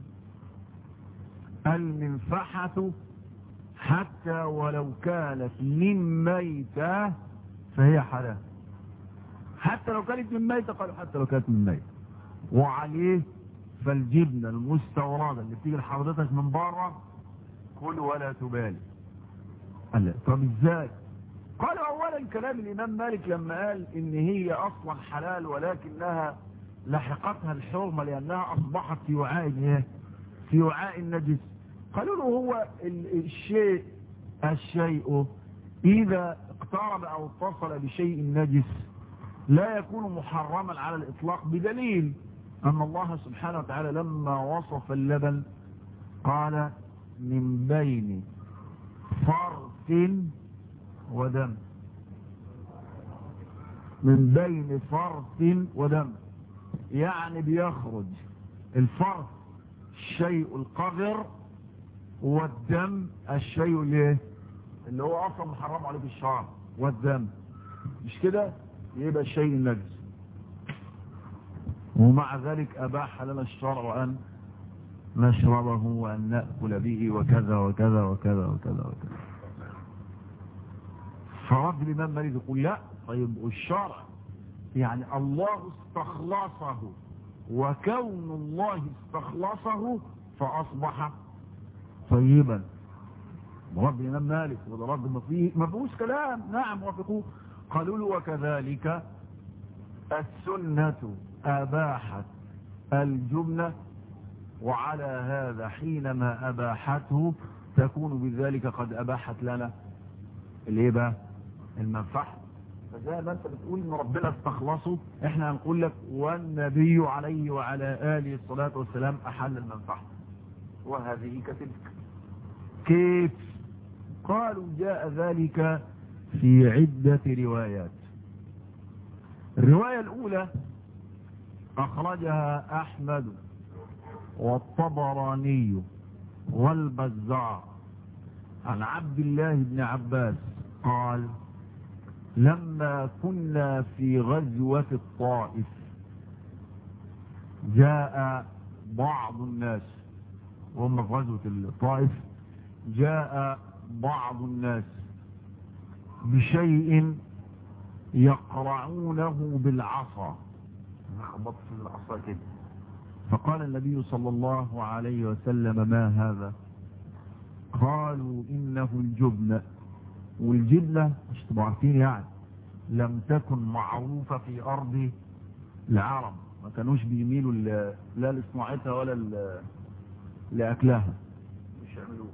المنفحة حتى ولو كانت من ميتة فهي حلال حتى لو كانت من ميتة قالوا حتى لو كانت من ميتة وعليه فالجبنة المستوردة اللي بتيجي لحضرتك من بره كل ولا تبالي قال لا طب ازاي قال اولا كلام الامام مالك لما قال ان هي اصلا حلال ولكنها لحقتها الحرمة لانها اصبحت في وعاء ايه في وعاء النجس قالوا له هو الشيء الشيء اذا اقترب او اتصل بشيء نجس لا يكون محرما على الاطلاق بدليل ان الله سبحانه وتعالى لما وصف اللبن قال من بين فرث ودم من بين فرث ودم يعني بيخرج الفرث الشيء القذر والدم الشيء اللي اللي هو اصلا محرم عليه بالشرع والدم مش كده يبقى الشيء النجس ومع ذلك اباح لنا الشرع ان نشربه وان ناكل به وكذا وكذا وكذا وكذا وكذا فرد الإمام مالك يقول لا طيب والشرع يعني الله استخلصه وكون الله استخلصه فأصبح طيبا رد الإمام مالك وده رد ما فيه ما فيهوش كلام نعم وافقوه قالوا له وكذلك السنة أباحت الجبنة وعلى هذا حينما أباحته تكون بذلك قد أباحت لنا الايه بقى المنفعه فزي ما انت بتقول ان ربنا استخلصه احنا هنقول لك والنبي عليه وعلى اله الصلاه والسلام احل المنفعه وهذه كتلك كيف قالوا جاء ذلك في عدة روايات الرواية الأولى أخرجها أحمد والطبراني والبزار عن عبد الله بن عباس قال لما كنا في غزوة الطائف جاء بعض الناس وهم في غزوة الطائف جاء بعض الناس بشيء يقرعونه بالعصا خبطت في العصا كده فقال النبي صلى الله عليه وسلم ما هذا قالوا إنه الجبن والجبنة مش تبقوا عارفين يعني لم تكن معروفة في أرض العرب ما كانوش بيميلوا لا لصناعتها ولا لأكلها مش يعملوها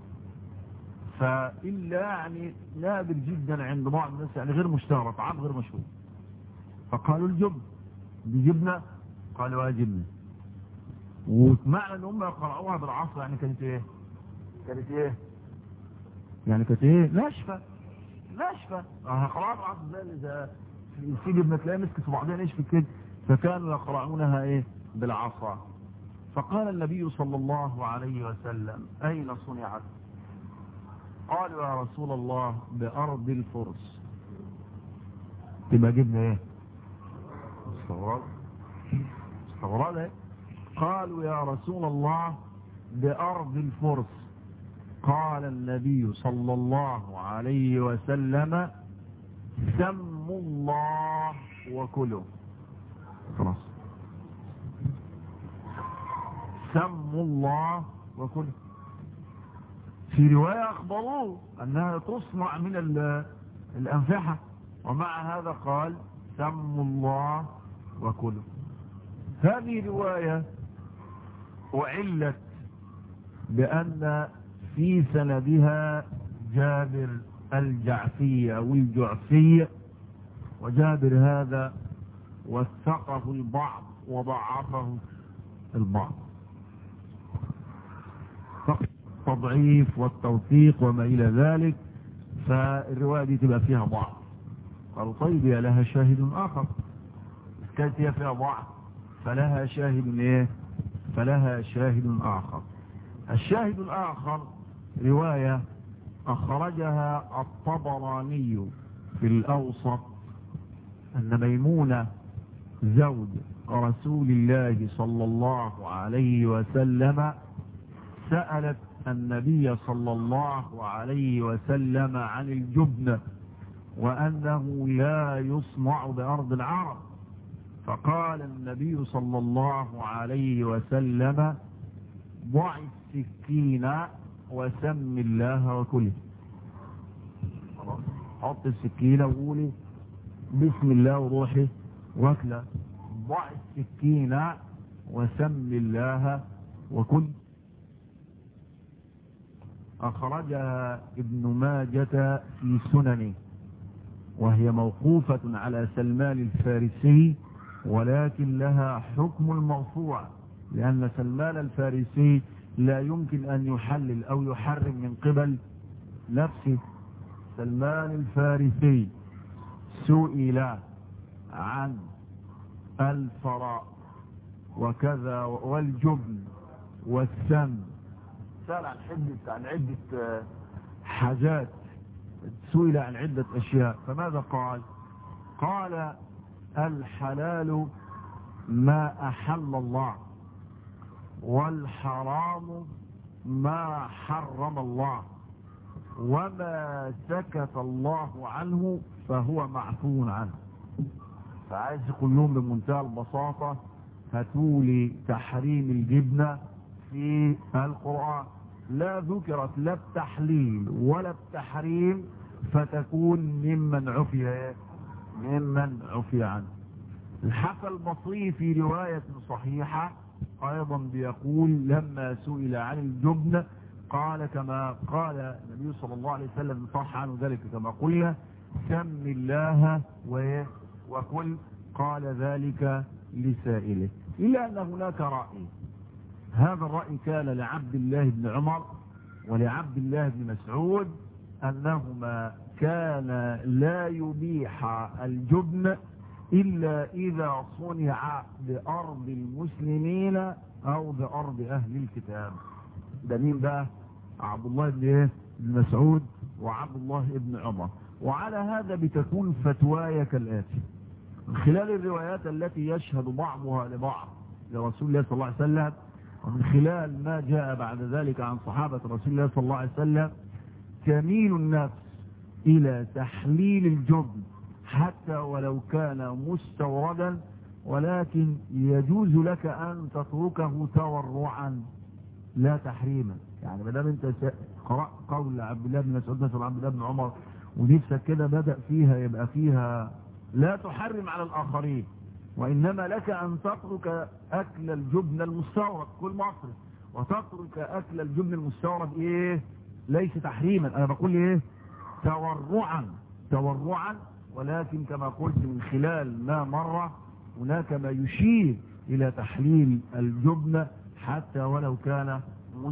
فإلا يعني نادر جدا عند بعض الناس يعني غير مشتهرة طعام غير مشهور فقالوا الجبن دي جبنة قالوا اه جبنة ومعنى ان هم يقرعوها بالعصر يعني كانت ايه كانت ايه يعني كانت ايه ناشفة ناشفة اه خلاص العصر ده اذا في جبنة تلاقي مسك في بعضها نشفت كده فكانوا يقرعونها ايه بالعصا فقال النبي صلى الله عليه وسلم اين صنعت قالوا يا رسول الله بأرض الفرس تبقى جبنا ايه استغراب استغراب ايه قالوا يا رسول الله بأرض الفرس قال النبي صلى الله عليه وسلم سموا الله وكلوا خلاص سموا الله وكلوا في رواية أخبروه أنها تصنع من الأنفحة ومع هذا قال سموا الله وكلوا هذه رواية وعلت بأن في سندها جابر الجعفي أو الجعفي وجابر هذا وثقه البعض وضعفه البعض التضعيف والتوثيق وما إلى ذلك فالرواية دي تبقى فيها ضعف قالوا طيب يا لها شاهد آخر كانت هي فيها ضعف فلها شاهد ايه فلها شاهد آخر الشاهد الآخر رواية أخرجها الطبراني في الأوسط أن ميمونة زوج رسول الله صلى الله عليه وسلم سألت النبي صلى الله عليه وسلم عن الجبن وأنه لا يصنع بأرض العرب فقال النبي صلى الله عليه وسلم ضع السكين وسم الله وكله حط السكينة وقولي بسم الله وروحي واكله ضع السكين وسم الله وكل أخرجها ابن ماجة في سننه وهي موقوفة على سلمان الفارسي ولكن لها حكم المرفوع لأن سلمان الفارسي لا يمكن أن يحلل أو يحرم من قبل نفسه سلمان الفارسي سئل عن الفراء وكذا والجبن والسم سأل عن عدة عن عدة حاجات سئل عن عدة أشياء فماذا قال قال الحلال ما أحل الله والحرام ما حرم الله وما سكت الله عنه فهو معفو عنه فعايز يقول لهم بمنتهى البساطة هتولي تحريم الجبنة في القرآن لا ذكرت لا التحليل ولا التحريم فتكون ممن عفي ممن عفي عنه الحسن البصري في رواية صحيحة ايضا بيقول لما سئل عن الجبن قال كما قال النبي صلى الله عليه وسلم صح عنه ذلك كما قلنا سم الله وكل قال ذلك لسائله إلا أن هناك رأي هذا الرأي كان لعبد الله بن عمر ولعبد الله بن مسعود أنهما كان لا يبيح الجبن إلا إذا صنع بأرض المسلمين أو بأرض أهل الكتاب ده مين بقى عبد الله بن إيه؟ بن مسعود وعبد الله بن عمر وعلى هذا بتكون فتوايا كالآتي من خلال الروايات التي يشهد بعضها لبعض لرسول الله صلى الله عليه وسلم ومن خلال ما جاء بعد ذلك عن صحابة رسول الله صلى الله عليه وسلم تميل النفس إلى تحليل الجبن حتى ولو كان مستوردا ولكن يجوز لك أن تتركه تورعا لا تحريما يعني ما دام انت قرأت قول عبد الله بن مسعود مثلا عبد الله بن عمر ونفسك كده بدأ فيها يبقى فيها لا تحرم على الآخرين وإنما لك أن تترك أكل الجبن المستورد كل مصر وتترك أكل الجبن المستورد إيه ليس تحريما أنا بقول إيه تورعا تورعا ولكن كما قلت من خلال ما مر هناك ما يشير إلى تحليل الجبن حتى ولو كان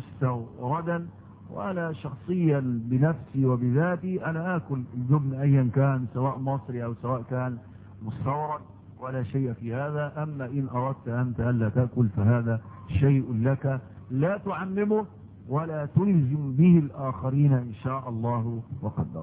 مستوردا وأنا شخصيا بنفسي وبذاتي أنا آكل الجبن أيا كان سواء مصري أو سواء كان مستورد ولا شيء في هذا أما إن أردت أنت ألا تأكل فهذا شيء لك لا تعممه ولا تلزم به الآخرين إن شاء الله وقدر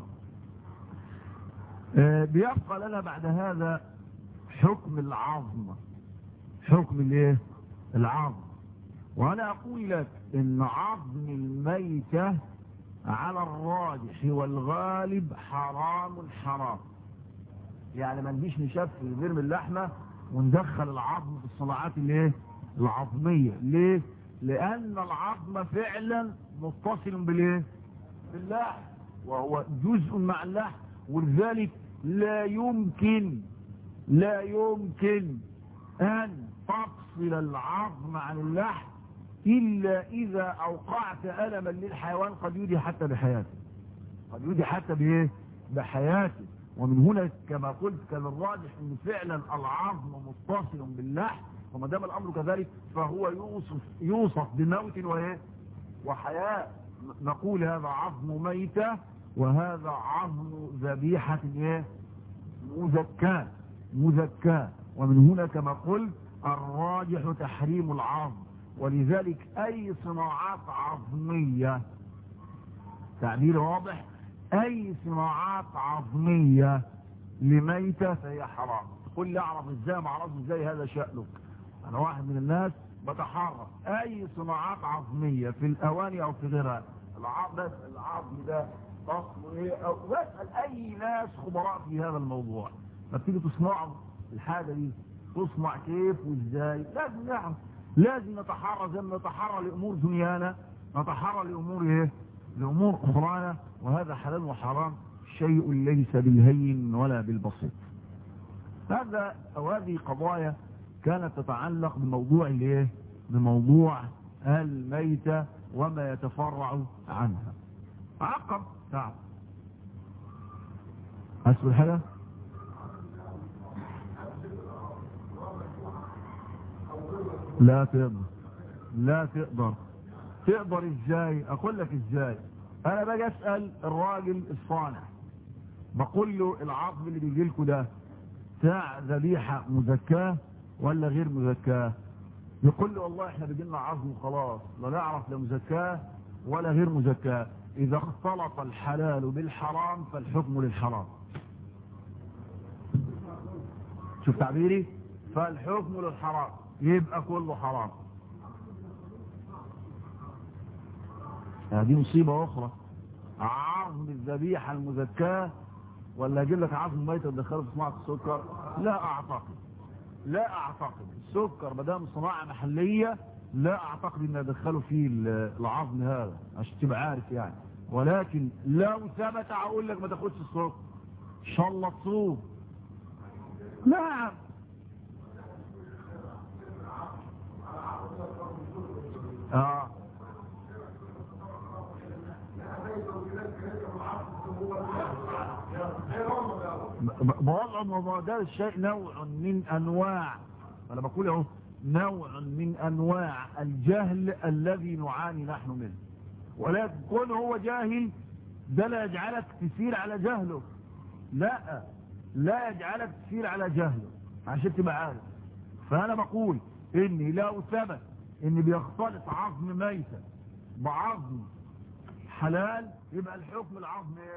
بيبقى لنا بعد هذا حكم العظم حكم الايه العظم وانا اقول لك ان عظم الميتة على الراجح والغالب حرام حرام يعني ما نجيش نشفي غير من اللحمة وندخل العظم في الصناعات الايه العظمية ليه لان العظم فعلا متصل بالايه باللحم وهو جزء مع اللحم ولذلك لا يمكن لا يمكن ان تفصل العظم عن اللحم الا اذا اوقعت الما للحيوان قد يدي حتى بحياته قد يودي حتى بايه بحياته ومن هنا كما قلت كان الراجح ان فعلا العظم متصل باللحم وما دام الامر كذلك فهو يوصف يوصف بموت وايه وحياه نقول هذا عظم ميته وهذا عظم ذبيحه ايه مزكاه مزكاه ومن هنا كما قلت الراجح تحريم العظم ولذلك اي صناعات عظميه تعبير واضح اي صناعات عظمية لميتة فهي حرام قل لي اعرف ازاي ما اعرفش ازاي هذا شأنك انا واحد من الناس بتحرك اي صناعات عظمية في الاواني او في غيرها العظم بس العظم ده اصله ايه او بسأل اي ناس خبراء في هذا الموضوع فبتيجي تصنعوا الحاجة دي تصنع كيف وازاي لازم نعرف لازم نتحرى زي ما نتحرى لامور دنيانا نتحرى لامور ايه لأمور أخرى وهذا حلال وحرام شيء ليس بالهين ولا بالبسيط هذا أو هذه قضايا كانت تتعلق بموضوع الايه بموضوع الميتة وما يتفرع عنها عقب تعال أسأل حاجة لا تقدر لا تقدر تقدر ازاي اقول لك ازاي انا باجي اسال الراجل الصانع بقول له العظم اللي بيجي لكم ده بتاع ذبيحه مزكاه ولا غير مزكاه يقول له والله احنا بيجي لنا عظم وخلاص لا نعرف لا مزكاه ولا غير مزكاه اذا اختلط الحلال بالحرام فالحكم للحرام شوف تعبيري فالحكم للحرام يبقى كله حرام هذه مصيبة أخرى عظم الذبيحة المزكاة ولا أجيب لك عظم ميت تدخله في صناعة السكر لا أعتقد لا أعتقد السكر مدام صناعة محلية لا أعتقد أن أدخله فيه العظم هذا عشان تبقى عارف يعني ولكن لو ثبت أقول لك ما تاخدش السكر إن شاء الله تصوم نعم آه بوضع الموضوع ده الشيء نوع من انواع انا بقول اهو نوع من انواع الجهل الذي نعاني نحن منه ولكن كون هو جاهل ده لا يجعلك تسير على جهله لا لا يجعلك تسير على جهله عشان تبقى عارف فانا بقول اني لو ثبت ان بيختلط عظم ميتة بعظم حلال يبقى الحكم العظم ايه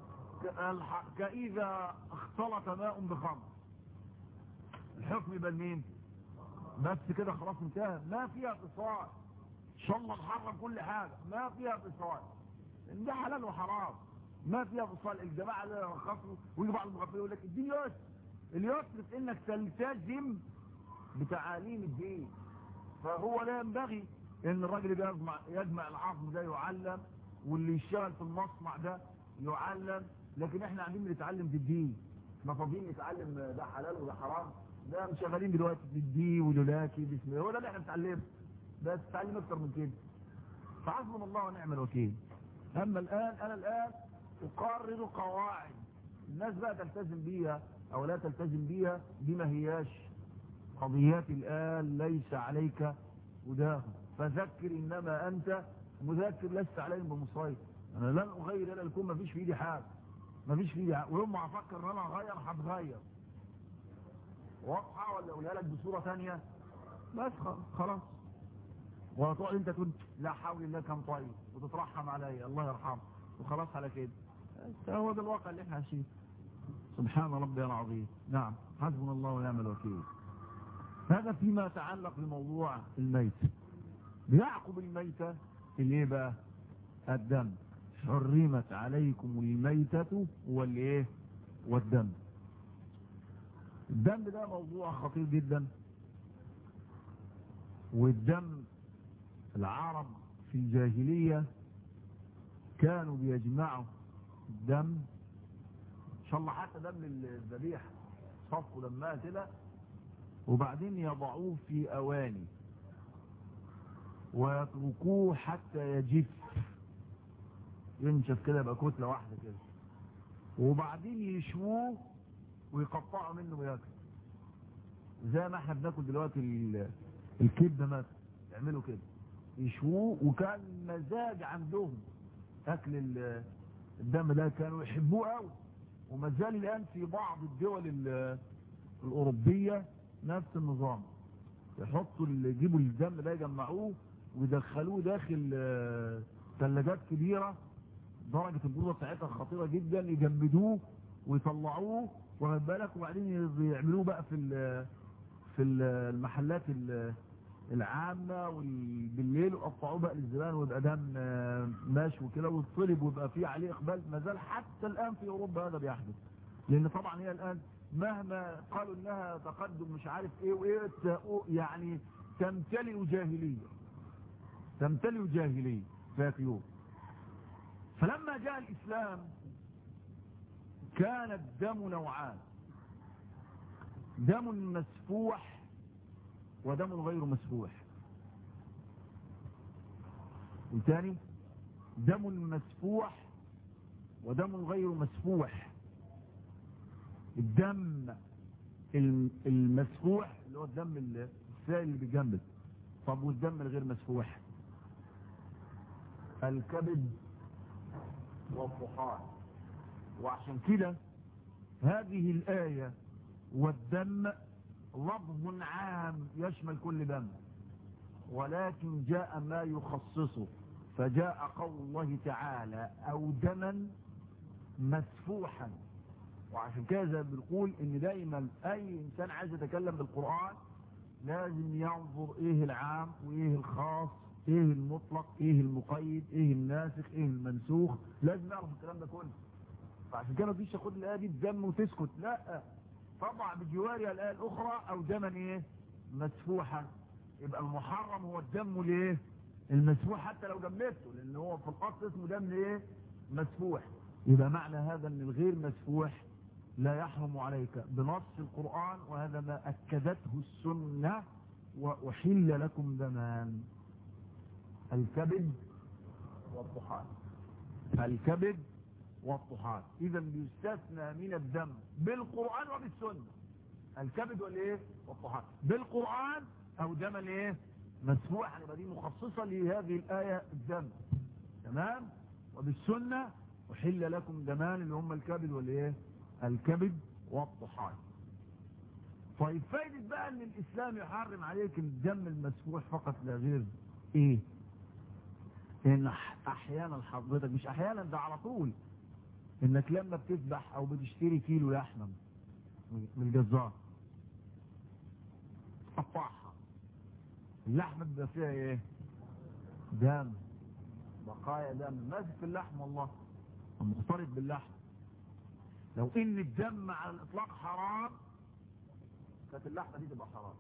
كإذا اختلط ماء بخمر الحكم يبقى لمين بس كده خلاص انتهى ما فيها اتصال ان شاء الله نحرم كل حاجة ما فيها اتصال ده حلال وحرام ما فيها اتصال الجماعة اللي رخصوا ويجي بعض المغفلين يقول لك الدين يسر اليسر في انك تلتزم بتعاليم الدين فهو لا ينبغي ان الراجل يجمع, يجمع العظم ده يعلم واللي يشتغل في المصنع ده يعلم لكن احنا قاعدين بنتعلم في الدين احنا فاضيين نتعلم ده حلال وده حرام ده مش شغالين دلوقتي في الدين ولولاكي بسم الله هو ده اللي احنا بنتعلمه بس تتعلم اكتر من كده فحسبنا الله ونعم الوكيل اما الان انا الان اقرر قواعد الناس بقى تلتزم بيها او لا تلتزم بيها دي ما هياش قضيات الان ليس عليك هداهم فذكر انما انت مذكر لست عليهم بمسيطر انا لن اغير الا لكم ما فيش في ايدي حاجه ما فيش في ايدي حاجه ويوم ما افكر ان انا اغير هتغير واضحه ولا اقولها لك بصوره ثانيه بس خلاص وتقعد انت تقول لا حول الله كم طيب وتترحم عليا الله يرحمه وخلاص على كده هو ده الواقع اللي احنا عايشين سبحان ربي العظيم نعم حسبنا الله ونعم الوكيل هذا فيما يتعلق بموضوع الميت بيعقب الميتة الايه بقى الدم حرمت عليكم الميتة والايه والدم الدم ده موضوع خطير جدا والدم العرب في الجاهلية كانوا بيجمعوا الدم ان شاء الله حتى دم الذبيحة صفوا دمها كده وبعدين يضعوه في اواني ويتركوه حتى يجف ينشف كده يبقى كتلة واحدة كده وبعدين يشووه ويقطعوا منه وياكل زي ما احنا بناكل دلوقتي ال- الكبده مثلا يعملوا كده يشووه وكان مزاج عندهم اكل ال- الدم ده كانوا يحبوه قوي وما زال الان في بعض الدول ال- الاوروبيه نفس النظام يحطوا ال- يجيبوا الدم ده يجمعوه ويدخلوه داخل آه، ثلاجات كبيره درجه البروده بتاعتها خطيره جدا يجمدوه ويطلعوه واخد بالك وبعدين يعملوه بقى في ال- في ال- المحلات ال- العامة وبالليل وقطعوه بقى للزبائن ويبقى دم آه، مشوي كده ويطلب ويبقى فيه عليه اقبال ما زال حتى الان في اوروبا هذا بيحدث لان طبعا هي الان مهما قالوا انها تقدم مش عارف ايه وايه ت- يعني تمتلئ جاهلية تمتلئ جاهلية فياكلوه فلما جاء الاسلام كان الدم نوعان دم مسفوح ودم غير مسفوح الثاني دم مسفوح ودم غير مسفوح الدم الم- المسفوح اللي هو الدم السائل اللي بيجمد طب والدم الغير مسفوح الكبد والطحال وعشان كده هذه الآية والدم لفظ عام يشمل كل دم ولكن جاء ما يخصصه فجاء قول الله تعالى أو دما مسفوحا وعشان كده زي ما بنقول ان دايما اي انسان عايز يتكلم بالقرآن لازم ينظر ايه العام وايه الخاص ايه المطلق ايه المقيد ايه الناسخ ايه المنسوخ لازم يعرف الكلام ده كله فعشان كده مفيش تاخد الايه دي بدم وتسكت لا طبع بجوارها الايه الاخرى او دما ايه مسفوحا يبقى المحرم هو الدم الايه المسفوح حتى لو جمدته لان هو في الاصل اسمه دم ايه مسفوح يبقى معنى هذا ان الغير مسفوح لا يحرم عليك بنص القرآن وهذا ما أكدته السنة وأحل لكم دمان الكبد والطحال الكبد والطحال إذا يستثنى من الدم بالقرآن وبالسنة الكبد والايه والطحال بالقرآن أو دم الايه مسفوح يعني دي مخصصة لهذه الآية الدم تمام وبالسنة أحل لكم دمان اللي هم الكبد والايه الكبد والطحال طيب فايدة بقى ان الاسلام يحرم عليك الدم المسفوح فقط لا غير ايه ان احيانا حضرتك مش احيانا ده على طول انك لما بتذبح او بتشتري كيلو لحمة من الجزار تقطعها اللحمة بيبقى فيها ايه دم بقايا دم ماسك في اللحم والله مختلط باللحم لو ان الدم على الاطلاق حرام كانت اللحمه دي تبقى حرام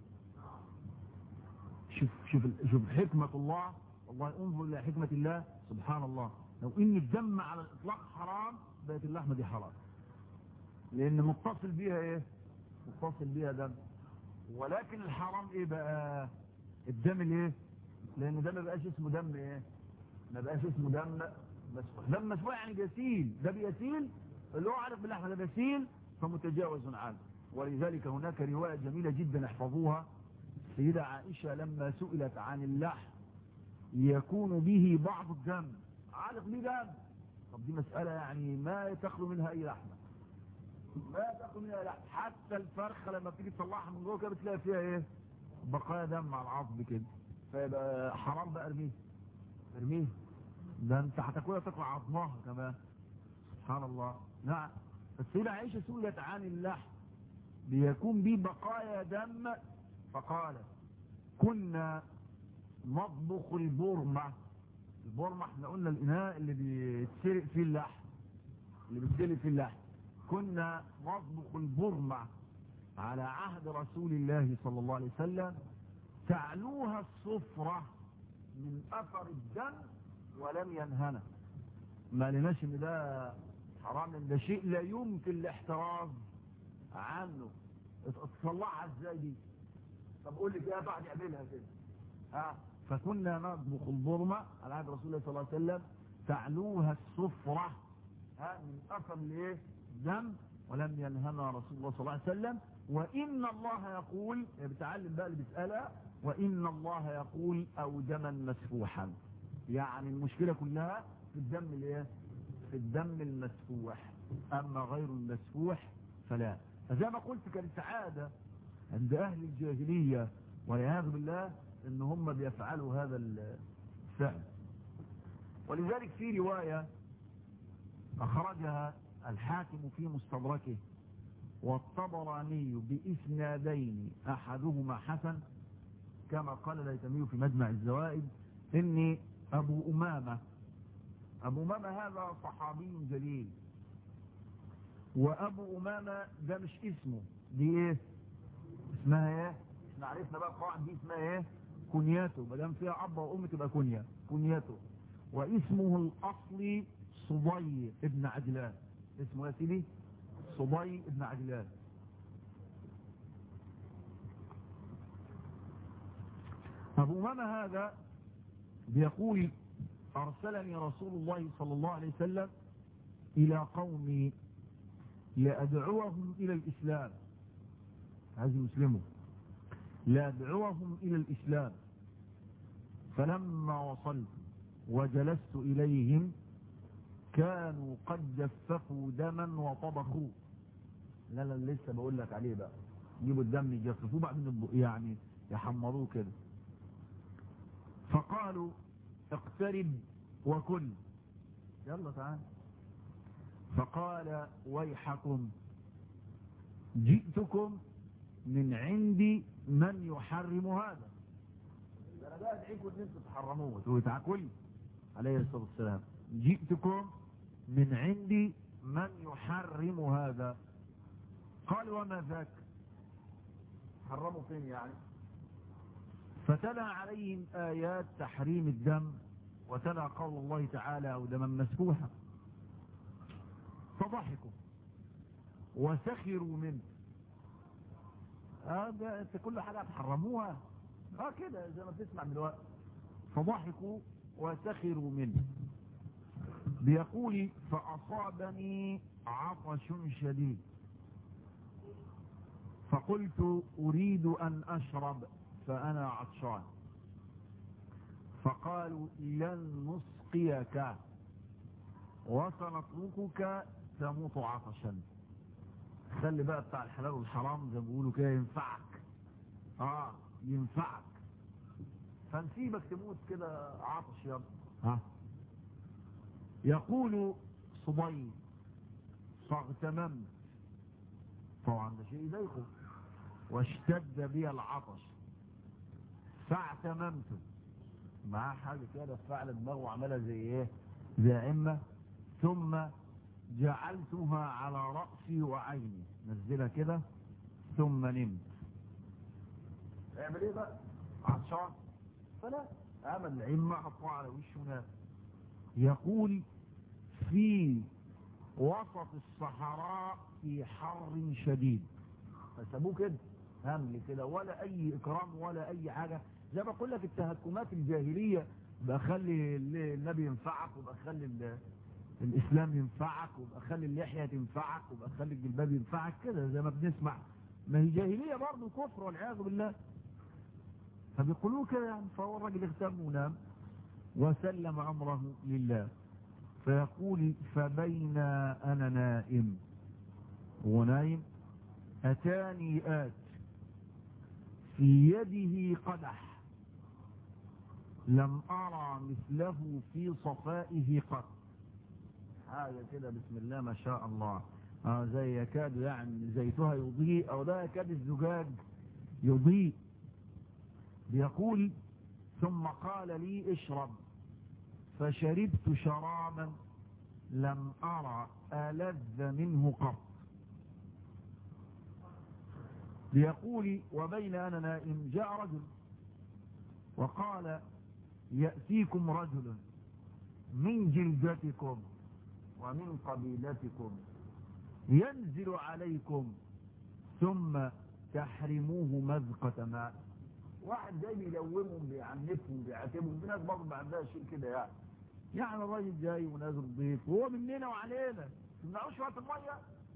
شوف شوف شوف حكمه الله والله انظر الى حكمه الله سبحان الله لو ان الدم على الاطلاق حرام بقت اللحمه دي حرام لان متصل بيها ايه متصل بيها دم ولكن الحرام ايه بقى الدم الايه لان ده ما بقاش اسمه دم ايه ما بقاش اسمه دم مسفوح دم مسفوح يعني جسيل ده بيسيل اللي هو عارف باللحمة ده بسيل فمتجاوز عنه ولذلك هناك رواية جميلة جدا احفظوها سيدة عائشة لما سئلت عن اللحم يكون به بعض الدم عارف ليه دم طب دي مسألة يعني ما تخلو منها أي لحمة ما تخلو منها أي لحمة حتى الفرخة لما بتيجي تطلعها من جوه كده بتلاقي فيها ايه بقايا دم على العظم كده فيبقى حرام بقى ارميه ارميه ده انت هتاكلها تاكل عظمها كمان سبحان الله نعم السيدة عائشة سئلت عن اللحم بيكون به بقايا دم فقالت كنا نطبخ البرمة البرمة احنا قلنا الإناء اللي بيتسرق فيه اللحم اللي بيتسرق فيه اللحم كنا نطبخ البرمة على عهد رسول الله صلى الله عليه وسلم تعلوها الصفرة من أثر الدم ولم ينهنا ما لناش ان ده حرام ان ده شيء لا يمكن الاحتراز عنه تصلعها ازاي دي طب قول لي كده بعد يعملها كده ها فكنا نطبخ البرمة على عهد رسول الله صلى الله عليه وسلم تعلوها السفرة ها من أثر الايه دم ولم ينهنا رسول الله صلى الله عليه وسلم وإن الله يقول بتعلم بقى اللي بيسألها وإن الله يقول أو دما مسفوحا يعني المشكلة كلها في الدم الايه في الدم المسفوح أما غير المسفوح فلا فزي ما قلت كانت عادة عند أهل الجاهلية والعياذ بالله ان هم بيفعلوا هذا الفعل ولذلك في رواية أخرجها الحاكم في مستدركه والطبراني بإسنادين أحدهما حسن كما قال الهيثمي في مجمع الزوائد إني أبو أمامة أبو أمامة هذا صحابي جليل وأبو أمامة ده مش اسمه دي إيه اسمها إيه احنا عرفنا بقى القواعد دي اسمها إيه كنياته ما دام فيها أب وأم تبقى كنية كنياته واسمه الأصلي صبي ابن عجلان اسمه يا سيدي صبي ابن عجلان أبو أمامة هذا بيقول أرسلني رسول الله صلى الله عليه وسلم إلى قومي لأدعوهم إلى الإسلام هذه مسلمه لأدعوهم إلى الإسلام فلما وصلت وجلست إليهم كانوا قد جففوا دما وطبخوه لا لا لسه بقول لك عليه بقى يجيبوا الدم يجففوه بعدين يعني يحمروه كده فقالوا اقترب وكل يلا تعال فقال ويحكم جئتكم من عندي من يحرم هذا انا بقى ادعيكم ان انتم تحرموه تقولوا تعال كل عليه الصلاه والسلام جئتكم من عندي من يحرم هذا قال وما ذاك حرموا فين يعني فتلا عليهم آيات تحريم الدم وتلا قول الله تعالى أو دما مسفوحا فضحكوا وسخروا منه هذا انت كل حاجة هتحرموها اه كده زي ما بتسمع دلوقتي فضحكوا وسخروا منه بيقول فأصابني عطش شديد فقلت أريد أن أشرب فأنا عطشان فقالوا لن نسقيك وسنتركك تموت عطشا خلي بقى بتاع الحلال والحرام زي ما بيقولوا كده ينفعك اه ينفعك فنسيبك تموت كده عطش يلا ها يقول صبي فاغتممت طبعا ده شيء يضايقه واشتد بي العطش فاعتممت معاه حاجة كده فعل دماغه وعملها زي ايه زي عمة ثم جعلتها على رأسي وعيني نزلها كده ثم نمت اعمل ايه بقى عطشان فلا عمل العمة حطها على وشه ونام يقول في وسط الصحراء في حر شديد فسابوه كده همل كده ولا اي اكرام ولا اي حاجة زي ما بقول لك التهكمات الجاهلية بخلي النبي ينفعك وبخلي الاسلام ينفعك وبخلي اللحية تنفعك وبخلي الجلباب ينفعك كده زي ما بنسمع ما هي جاهلية برضه كفر والعياذ بالله فبيقولوا كده يعني فهو الراجل اغتم ونام وسلم امره لله فيقول فبين انا نائم ونايم اتاني ات في يده قدح لم ارى مثله في صفائه قط حاجة كده بسم الله ما شاء الله آه زي يكاد يعني زيتها يضيء او ده يكاد الزجاج يضيء بيقول ثم قال لي اشرب فشربت شرابا لم أرى ألذ منه قط بيقول وبين أنا نائم جاء رجل وقال يأتيكم رجل من جلدتكم ومن قبيلتكم ينزل عليكم ثم تحرموه مذقة ماء واحد جاي بيلومهم بيعنفهم بيعاتبهم في ناس برضه ما عندها شيء كده يعني يعني الراجل جاي ونازل ضيف وهو مننا وعلينا تمنعوش وقت الميه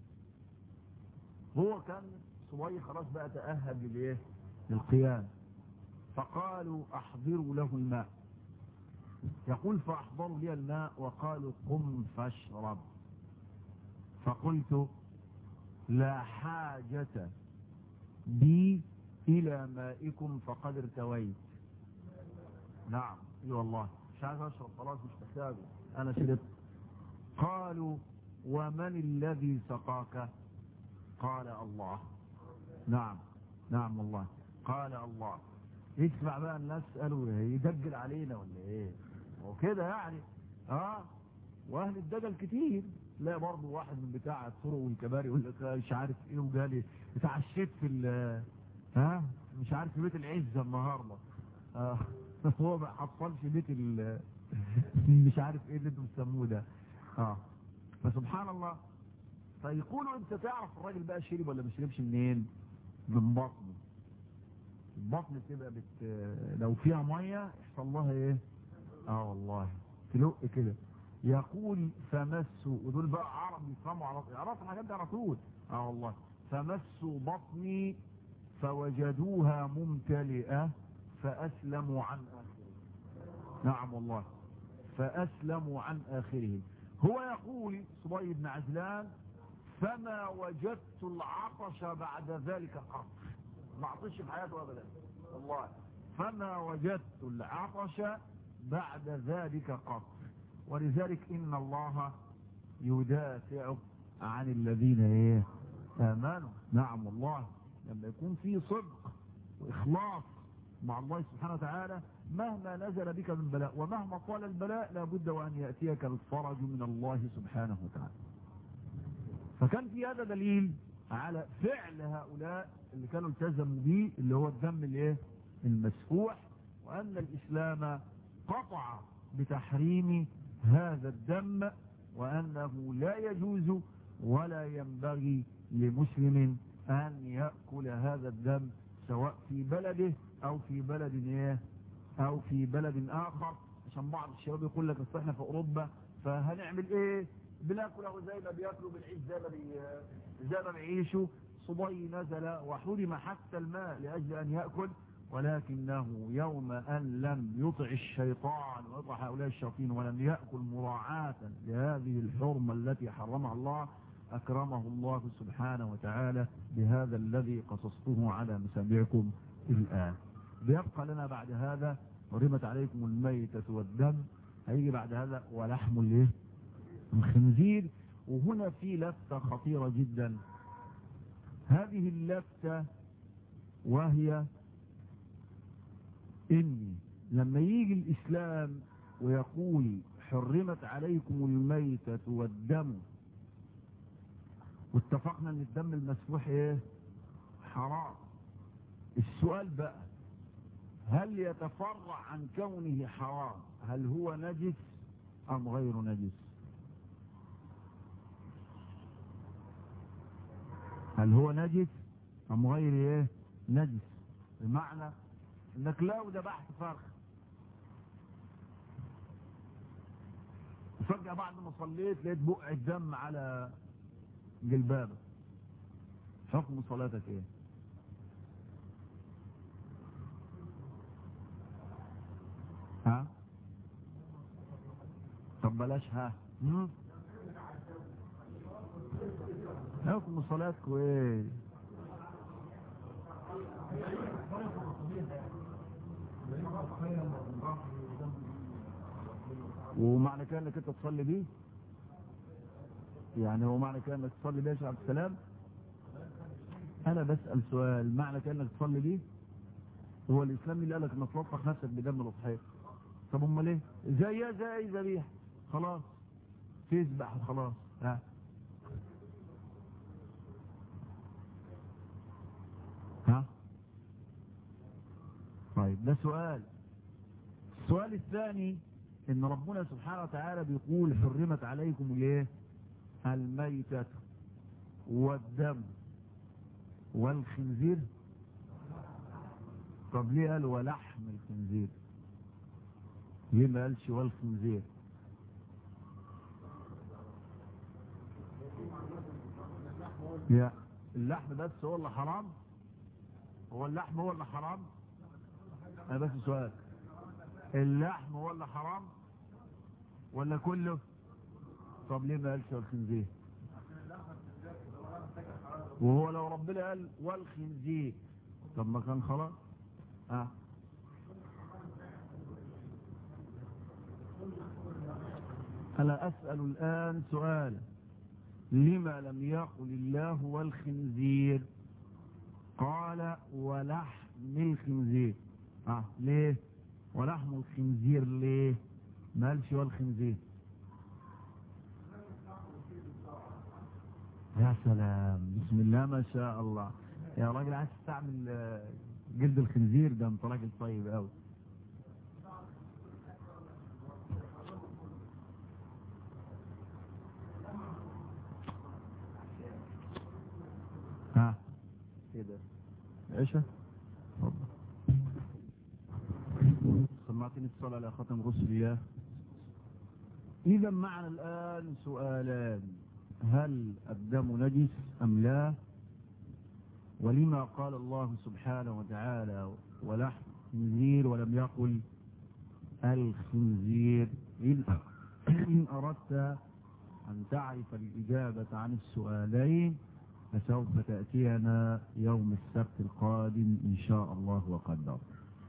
هو كان صبي خلاص بقى تأهب للايه للقيام فقالوا احضروا له الماء يقول فاحضروا لي الماء وقالوا قم فاشرب فقلت لا حاجة بي الى مائكم فقد ارتويت نعم اي والله مش عايز اشرب خلاص مش محتاجه انا شربت قالوا ومن الذي سقاك قال الله نعم نعم والله قال الله يسمع بقى الناس قالوا يدجل علينا ولا ايه وكده يعني اه واهل الدجل كتير لا برضه واحد من بتاع الطرق والكباري يقول لك مش عارف ايه وجالي اتعشيت في ال ها مش عارف في بيت العزه النهارده آه هو ما حصلش بيت ال مش عارف ايه اللي انتم بتسموه ده اه فسبحان الله فيقولوا انت تعرف الراجل بقى شرب ولا ما شربش منين من بطنه البطن بتبقى بت... لو فيها ميه يحصل لها ايه اه والله تلق كده يقول فمسوا ودول بقى عرب يفهموا على يعرفوا الحاجات دي على طول اه والله فمسوا بطني فوجدوها ممتلئه فاسلموا عن اخره نعم والله فاسلموا عن اخره هو يقول صبي بن عجلان فما وجدت العطش بعد ذلك قط ما عطش في حياته ابدا والله فما وجدت العطش بعد ذلك قط ولذلك ان الله يدافع عن الذين ايه امنوا نعم والله لما يكون في صدق واخلاص مع الله سبحانه وتعالى مهما نزل بك من بلاء ومهما طال البلاء لابد وان ياتيك الفرج من الله سبحانه وتعالى فكان في هذا دليل على فعل هؤلاء اللي كانوا التزموا به اللي هو الدم الايه المسفوح وان الاسلام قطع بتحريم هذا الدم وانه لا يجوز ولا ينبغي لمسلم ان يأكل هذا الدم سواء في بلده او في بلد ايه او في بلد اخر عشان بعض الشباب يقول لك اصل احنا في اوروبا فهنعمل ايه بناكله زي ما بياكلوا بالعيش زي ما بي... زي ما بيعيشوا صبي نزل وحرم حتى الماء لاجل ان ياكل ولكنه يوم ان لم يطع الشيطان ويطع هؤلاء الشياطين ولم ياكل مراعاه لهذه الحرمه التي حرمها الله اكرمه الله سبحانه وتعالى بهذا الذي قصصته على مسامعكم الان بيبقى لنا بعد هذا حرمت عليكم الميتة والدم هيجي بعد هذا ولحم الايه الخنزير وهنا في لفتة خطيرة جدا هذه اللفتة وهي اني لما يجي الاسلام ويقول حرمت عليكم الميتة والدم واتفقنا ان الدم المسفوح ايه حرام السؤال بقى هل يتفرع عن كونه حرام هل هو نجس ام غير نجس هل هو نجس ام غير ايه نجس بمعنى انك لو ذبحت فرخ وفجأة بعد ما صليت لقيت بقع الدم على جلبابك حكم صلاتك ايه ها طب بلاش ها مم؟ حكم صلاتك ايه ومعنى كده انك انت تصلي بيه يعني هو معنى كده انك تصلي بيه يا شيخ عبد السلام انا بسأل سؤال معنى كده انك تصلي بيه هو الاسلام اللي قالك انك تلطخ نفسك بدم الاضحيه طب امال ايه زي زي اي ذبيحه خلاص تذبح وخلاص ها ها طيب ده سؤال السؤال الثاني ان ربنا سبحانه وتعالى بيقول حرمت عليكم الايه الميتة والدم والخنزير طب ليه قال ولحم الخنزير ليه ما قالش والخنزير يا اللحم بس هو اللي حرام هو اللحم هو اللي حرام انا بس سؤال اللحم هو اللي حرام ولا كله طب ليه ما قالش الخنزير وهو لو ربنا قال والخنزير طب ما كان خلاص اه انا اسال الان سؤالا لما لم يقل الله والخنزير قال ولحم الخنزير اه ليه ولحم الخنزير ليه ما قالش والخنزير يا سلام بسم الله ما شاء الله يا راجل عايز تستعمل آه، جلد الخنزير ده انت راجل طيب قوي ها كده عيشة اتفضل سمعتني الصلاة على ختم رسل الله إذا معنا الآن سؤالان هل الدم نجس أم لا ولما قال الله سبحانه وتعالى ولحم خنزير ولم يقل الخنزير إن إن أردت أن تعرف الإجابة عن السؤالين فسوف تأتينا يوم السبت القادم إن شاء الله وقدر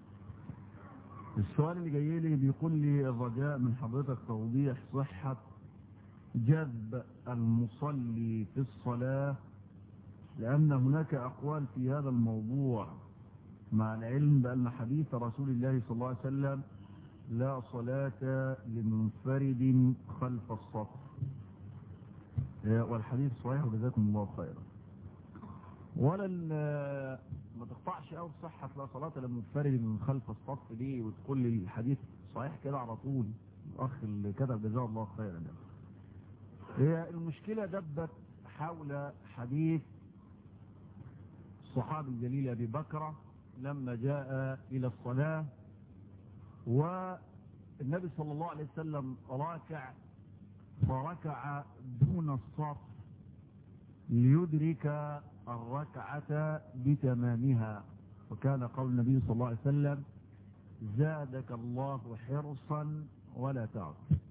السؤال اللي جاي لي بيقول لي الرجاء من حضرتك توضيح صحة جذب المصلي في الصلاة لأن هناك أقوال في هذا الموضوع مع العلم بأن حديث رسول الله صلى الله عليه وسلم لا صلاة لمنفرد خلف الصف والحديث صحيح وجزاكم الله خيرا ولا ما تقطعش قوي صحة لا صلاة لمنفرد من خلف الصف دي وتقول لي الحديث صحيح كده على طول الأخ اللي كتب جزاه الله خيرا ده هي المشكلة دبت حول حديث الصحابي الجليل أبي بكر لما جاء إلى الصلاة والنبي صلى الله عليه وسلم راكع فركع دون الصف ليدرك الركعة بتمامها وكان قول النبي صلى الله عليه وسلم زادك الله حرصا ولا تعد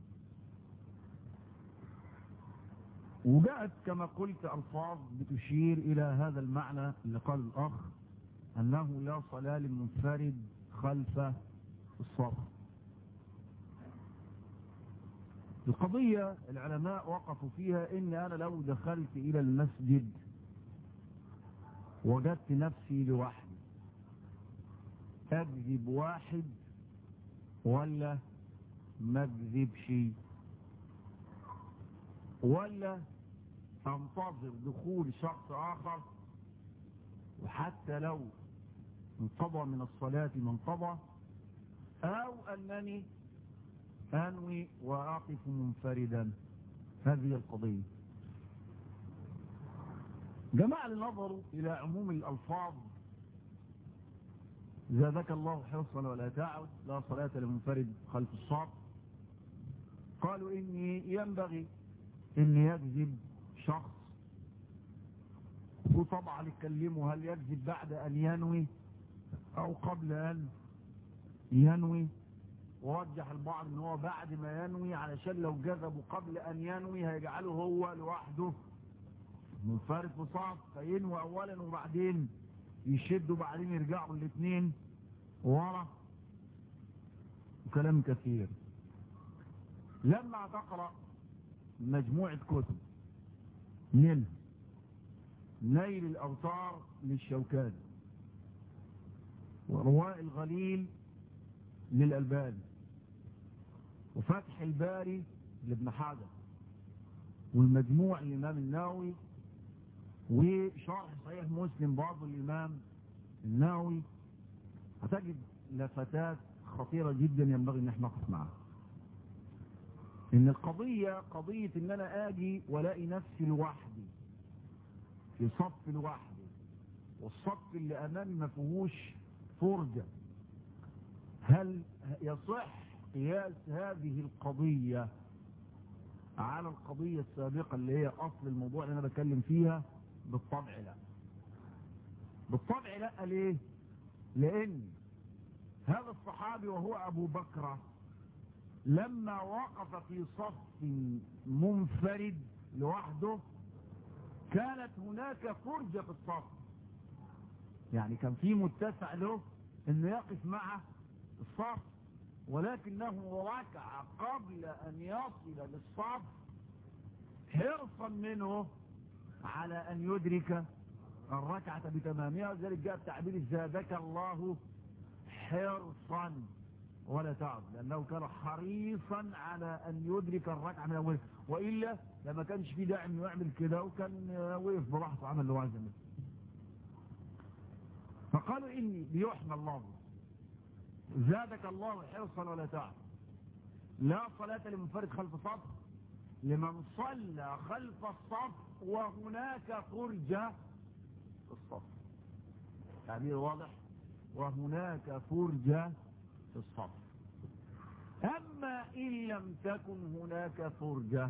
وجاءت كما قلت ألفاظ بتشير إلى هذا المعنى اللي قال الأخ أنه لا صلاة للمنفرد خلف الصف القضية العلماء وقفوا فيها إن أنا لو دخلت إلى المسجد وجدت نفسي لوحدي أكذب واحد ولا ما اكذبش ولا انتظر دخول شخص آخر وحتى لو انقضى من الصلاة من انقضى أو أنني أنوي وأقف منفردا هذه القضية جماعة نظروا إلى عموم الألفاظ زادك الله حرصا ولا تعد لا صلاة لمنفرد خلف الصف قالوا إني ينبغي إن يكذب شخص وطبعا يتكلموا هل يكذب بعد أن ينوي أو قبل أن ينوي ورجح البعض ان هو بعد ما ينوي علشان لو جذبوا قبل ان ينوي هيجعله هو لوحده منفرد في صعب فينوي اولا وبعدين يشدوا بعدين يرجعوا الاثنين ورا وكلام كثير لما تقرأ مجموعة كتب منها نيل الأوتار للشوكاني ورواء الغليل للألباني وفتح الباري لابن حجر والمجموع الإمام النووي وشرح صحيح مسلم برضه الإمام النووي هتجد لفتات خطيرة جدا ينبغي ان احنا نقف معها ان القضية قضية ان انا اجي والاقي نفسي لوحدي في صف لوحدي والصف اللي امامي ما فيهوش فرجة هل يصح قياس هذه القضية على القضية السابقة اللي هي أصل الموضوع اللي أنا بتكلم فيها بالطبع لا بالطبع لا ليه لان هذا الصحابي وهو ابو بكر لما وقف في صف منفرد لوحده كانت هناك فرجة في الصف يعني كان في متسع له انه يقف مع الصف ولكنه ركع قبل ان يصل للصف حرصا منه على ان يدرك الركعة بتمامها وذلك جاء التعبير زادك الله حرصا ولا تعب لأنه كان حريصا على أن يدرك الركعة من أولها وإلا لما كانش في داعي انه يعمل كده وكان وقف براحته عمل اللي هو عايزه فقالوا إني بيحمى الله زادك الله حرصا ولا تعب لا صلاة لمنفرد خلف صف لمن صلى خلف الصف وهناك فرجة في الصف تعبير واضح وهناك فرجة في الصف أما إن لم تكن هناك فرجة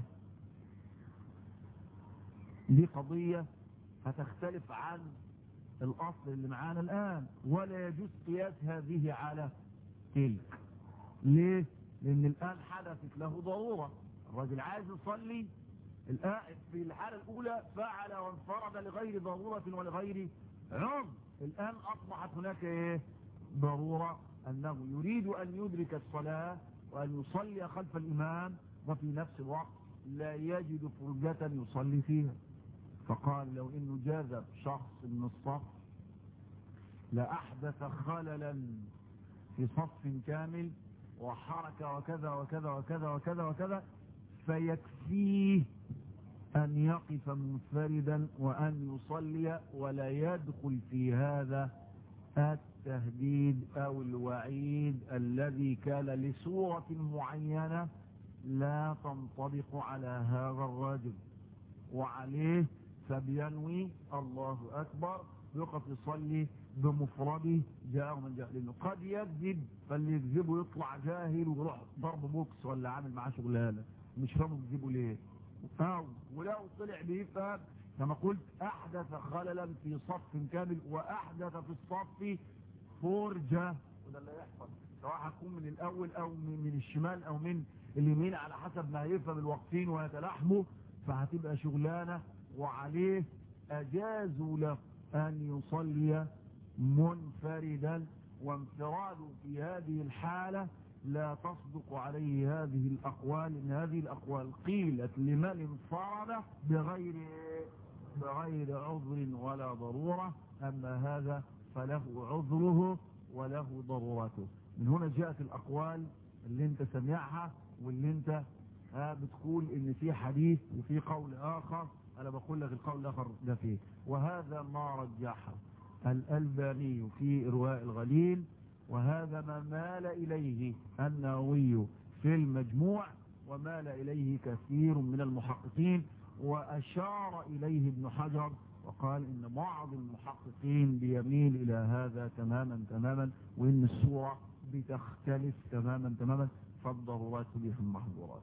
دي قضية هتختلف عن الأصل اللي معانا الآن ولا يجوز قياس هذه على تلك ليه؟ لأن الآن حدثت له ضرورة الراجل عايز يصلي الآن في الحالة الأولى فعل وانفرد لغير ضرورة ولغير عذر الآن أصبحت هناك إيه؟ ضرورة أنه يريد أن يدرك الصلاة وأن يصلي خلف الإمام وفي نفس الوقت لا يجد فرجة يصلي فيها فقال لو إنه جاذب شخص من الصف لأحدث خللا في صف كامل وحركة وكذا وكذا وكذا وكذا وكذا فيكفيه أن يقف منفردا وأن يصلي ولا يدخل في هذا التهديد أو الوعيد الذي كان لسورة معينة لا تنطبق على هذا الرجل وعليه فبينوي الله أكبر يقف يصلي بمفرده جاء من جاء لأنه قد يكذب فاللي يكذبه يطلع جاهل ويروح ضرب بوكس ولا عامل معاه شغلانه مش فاهم يكذبه ليه أو ولو طلع بيفهم كما قلت أحدث خللا في صف كامل وأحدث في الصف فرجة وده اللي يحصل سواء هتكون من الأول أو من, من الشمال أو من اليمين على حسب ما يفهم الوقتين ويتلاحموا فهتبقى شغلانة وعليه أجازوا له أن يصلي منفردا وانفراده في هذه الحالة لا تصدق عليه هذه الأقوال إن هذه الأقوال قيلت لمن انفرد بغير بغير عذر ولا ضرورة أما هذا فله عذره وله ضرورته من هنا جاءت الأقوال اللي انت سمعها واللي انت بتقول ان في حديث وفي قول آخر أنا بقول لك القول الآخر ده فيه وهذا ما رجحه الألباني في إرواء الغليل وهذا ما مال إليه النووي في المجموع ومال إليه كثير من المحققين وأشار إليه ابن حجر وقال إن بعض المحققين بيميل إلى هذا تماما تماما وإن الصورة بتختلف تماما تماما فالضرورات تبيح المحظورات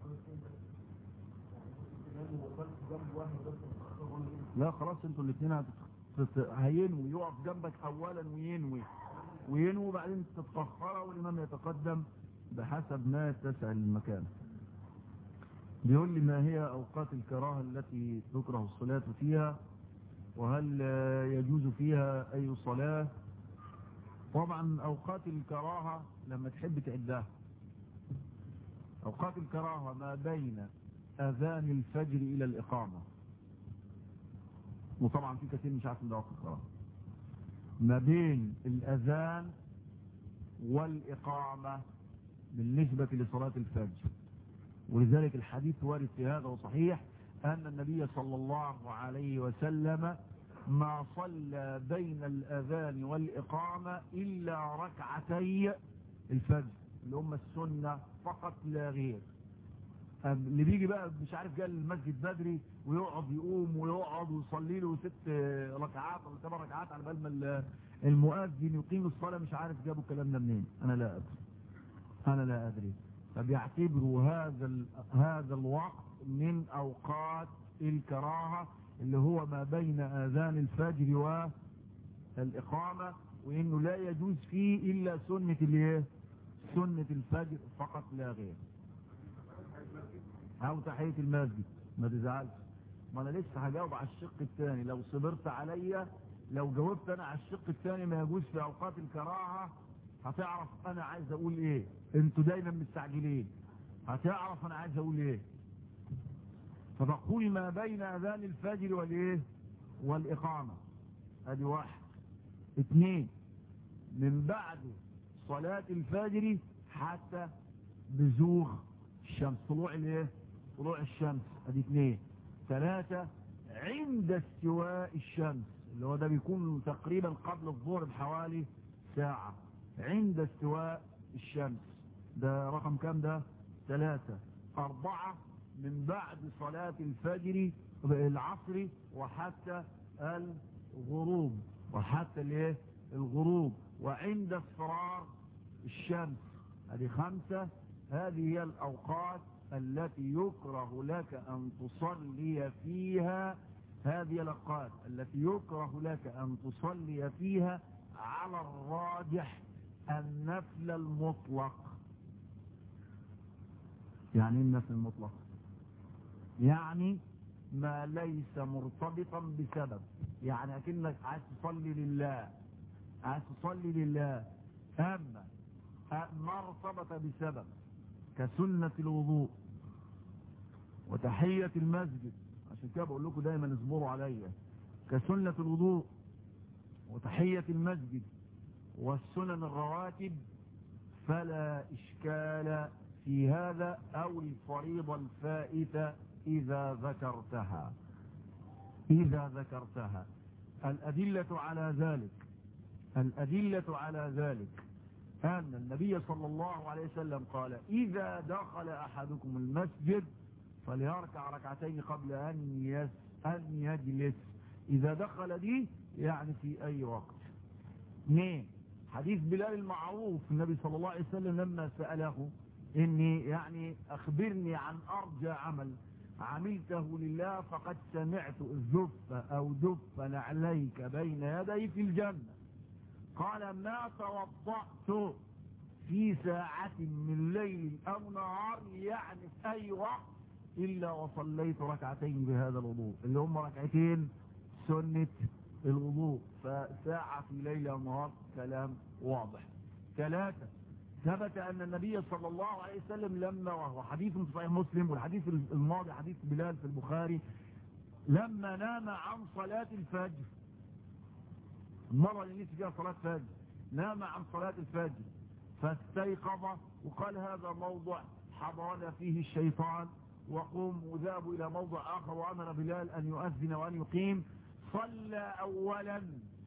لا خلاص انتوا الاثنين هينوي يقف جنبك اولا وينوي وينوي بعدين تتفخر والامام يتقدم بحسب ما يتسع المكان بيقول لي ما هي اوقات الكراهه التي تكره الصلاه فيها وهل يجوز فيها اي صلاه طبعا اوقات الكراهه لما تحب تعدها اوقات الكراهه ما بين اذان الفجر الى الاقامه وطبعا في كثير مش عارف ان ده وقت الصلاه ما بين الاذان والاقامه بالنسبه لصلاه الفجر ولذلك الحديث وارد في هذا وصحيح ان النبي صلى الله عليه وسلم ما صلى بين الاذان والاقامه الا ركعتي الفجر اللي هم السنه فقط لا غير اللي بيجي بقى مش عارف جاء المسجد بدري ويقعد يقوم ويقعد ويصلي له ست ركعات ولا سبع ركعات على بال ما المؤذن يقيم الصلاه مش عارف جابوا الكلام ده منين انا لا ادري انا لا ادري فبيعتبروا هذا هذا الوقت من اوقات الكراهه اللي هو ما بين آذان الفجر والإقامة وإنه لا يجوز فيه إلا سنة الايه سنة الفجر فقط لا غير أو تحية المسجد ما تزعلش ما أنا لسه هجاوب على الشق الثاني لو صبرت عليا لو جاوبت أنا على الشق الثاني ما يجوز في أوقات الكراهة هتعرف أنا عايز أقول إيه أنتوا دايما مستعجلين هتعرف أنا عايز أقول إيه فبقول ما بين أذان الفجر والإيه والإقامة ادي واحد اثنين من بعد صلاة الفجر حتى بزوغ الشمس طلوع الايه طلوع الشمس ادي اثنين ثلاثة عند استواء الشمس اللي هو ده بيكون تقريبا قبل الظهر بحوالي ساعة عند استواء الشمس ده رقم كام ده ثلاثة أربعة من بعد صلاة الفجر العصر وحتى الغروب وحتى الايه الغروب وعند اصفرار الشمس هذه خمسة هذه هي الأوقات التي يكره لك أن تصلي فيها هذه الأوقات التي يكره لك أن تصلي فيها على الراجح النفل المطلق يعني النفل المطلق يعني ما ليس مرتبطا بسبب يعني اكنك عايز تصلي لله عايز تصلي لله اما ما ارتبط بسبب كسنة الوضوء وتحية المسجد عشان كده بقول لكم دايما اصبروا عليا كسنة الوضوء وتحية المسجد والسنن الرواتب فلا اشكال في هذا او الفريضة الفائتة إذا ذكرتها إذا ذكرتها الأدلة على ذلك الأدلة على ذلك أن النبي صلى الله عليه وسلم قال إذا دخل أحدكم المسجد فليركع ركعتين قبل أن, يس أن يجلس إذا دخل دي يعني في أي وقت اثنين حديث بلال المعروف النبي صلى الله عليه وسلم لما سأله إني يعني أخبرني عن أرجى عمل عملته لله فقد سمعت الزف أو دف عليك بين يدي في الجنة قال ما توضأت في ساعة من ليل أو نهار يعني في أي وقت إلا وصليت ركعتين بهذا الوضوء اللي هم ركعتين سنة الوضوء فساعة في ليل أو نهار كلام واضح ثلاثة ثبت أن النبي صلى الله عليه وسلم لما وهو حديث في صحيح مسلم والحديث الماضي حديث بلال في البخاري لما نام عن صلاة الفجر المرة اللي نسي فيها صلاة فجر نام عن صلاة الفجر فاستيقظ وقال هذا موضع حضرنا فيه الشيطان وقوم وذهبوا إلى موضع آخر وأمر بلال أن يؤذن وأن يقيم صلى أولا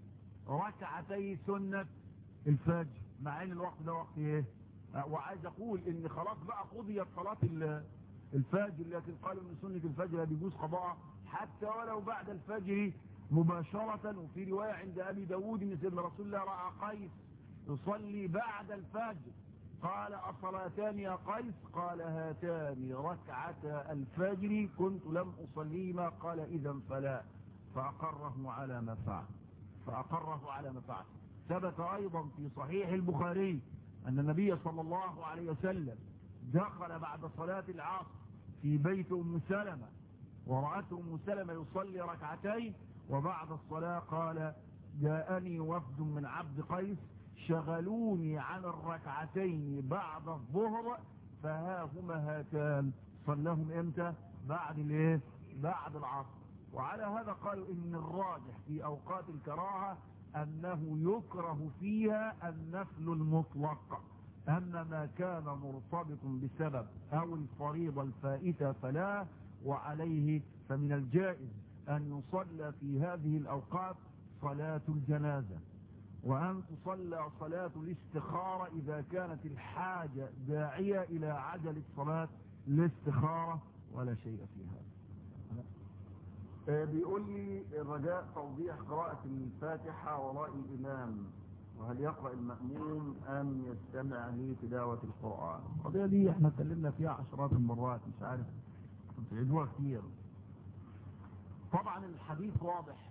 ركعتي سنة الفجر مع ان الوقت ده وقت ايه وعايز اقول ان خلاص بقى قضيت صلاة الفجر لكن قالوا ان سنة الفجر بيجوز قضاء حتى ولو بعد الفجر مباشرة وفي رواية عند ابي داود ان سيدنا رسول الله رأى قيس يصلي بعد الفجر قال الصلاتان يا قيس قال هاتان ركعة الفجر كنت لم اصليهما قال اذا فلا فاقره على ما فعل فاقره على ما فعل ثبت أيضا في صحيح البخاري أن النبي صلى الله عليه وسلم دخل بعد صلاة العصر في بيت أم سلمة ورأته أم سلمة يصلي ركعتين وبعد الصلاة قال جاءني وفد من عبد قيس شغلوني عن الركعتين بعد الظهر فها هما هاتان صلهم امتى بعد الايه بعد العصر وعلى هذا قالوا ان الراجح في اوقات الكراهه أنه يكره فيها النفل المطلق أما ما كان مرتبط بسبب أو الفريضة الفائتة فلا وعليه فمن الجائز أن يصلى في هذه الأوقات صلاة الجنازة وأن تصلى صلاة الاستخارة إذا كانت الحاجة داعية إلى عجل الصلاة الاستخارة ولا شيء في هذا بيقول لي رجاء توضيح قراءة الفاتحة وراء الإمام وهل يقرأ المأموم أم يستمع لتلاوة القرآن القضية دي احنا اتكلمنا فيها عشرات المرات مش عارف تعيدوها كتير طبعا الحديث واضح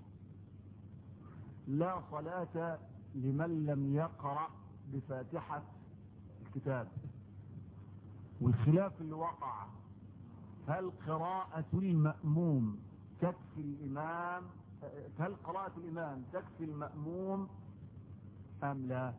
لا صلاة لمن لم يقرأ بفاتحة الكتاب والخلاف اللي وقع هل قراءة المأموم تكفي الإمام هل قراءة الإمام تكفي المأموم أم لا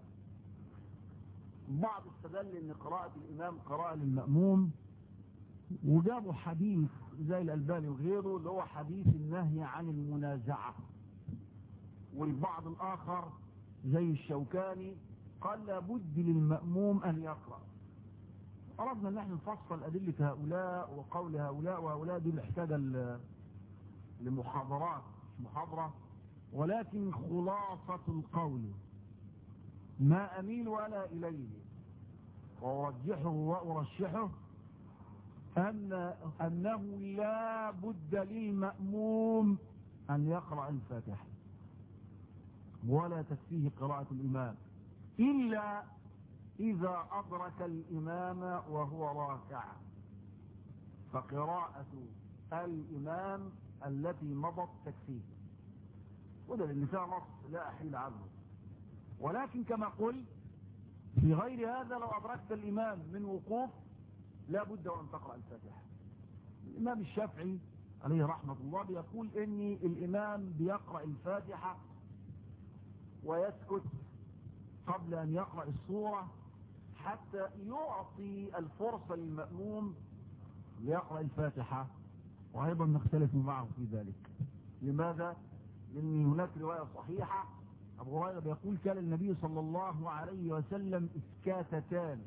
بعض استدل ان قراءة الإمام قراءة للمأموم وجابوا حديث زي الألباني وغيره اللي هو حديث النهي عن المنازعة والبعض الآخر زي الشوكاني قال لابد للمأموم أن يقرأ أردنا أن احنا نفصل أدلة هؤلاء وقول هؤلاء وهؤلاء دي محتاجة لمحاضرات مش محاضرة ولكن خلاصة القول ما أميل أنا إليه وأرجحه وأرشحه أن أنه لا بد للمأموم أن يقرأ الفاتحة ولا تكفيه قراءة الإمام إلا إذا أدرك الإمام وهو راكع فقراءة الإمام التي مضت تكفيه وده اللي فيها نص لا أحيل عنه ولكن كما قلت في غير هذا لو أدركت الإمام من وقوف لا بد وأن تقرأ الفاتحة الإمام الشافعي عليه رحمة الله بيقول إني الإمام بيقرأ الفاتحة ويسكت قبل أن يقرأ الصورة حتى يعطي الفرصة للمأموم ليقرأ الفاتحة وأيضا نختلف معه في ذلك لماذا؟ لأن هناك رواية صحيحة أبو هريرة بيقول كان النبي صلى الله عليه وسلم إسكاتتان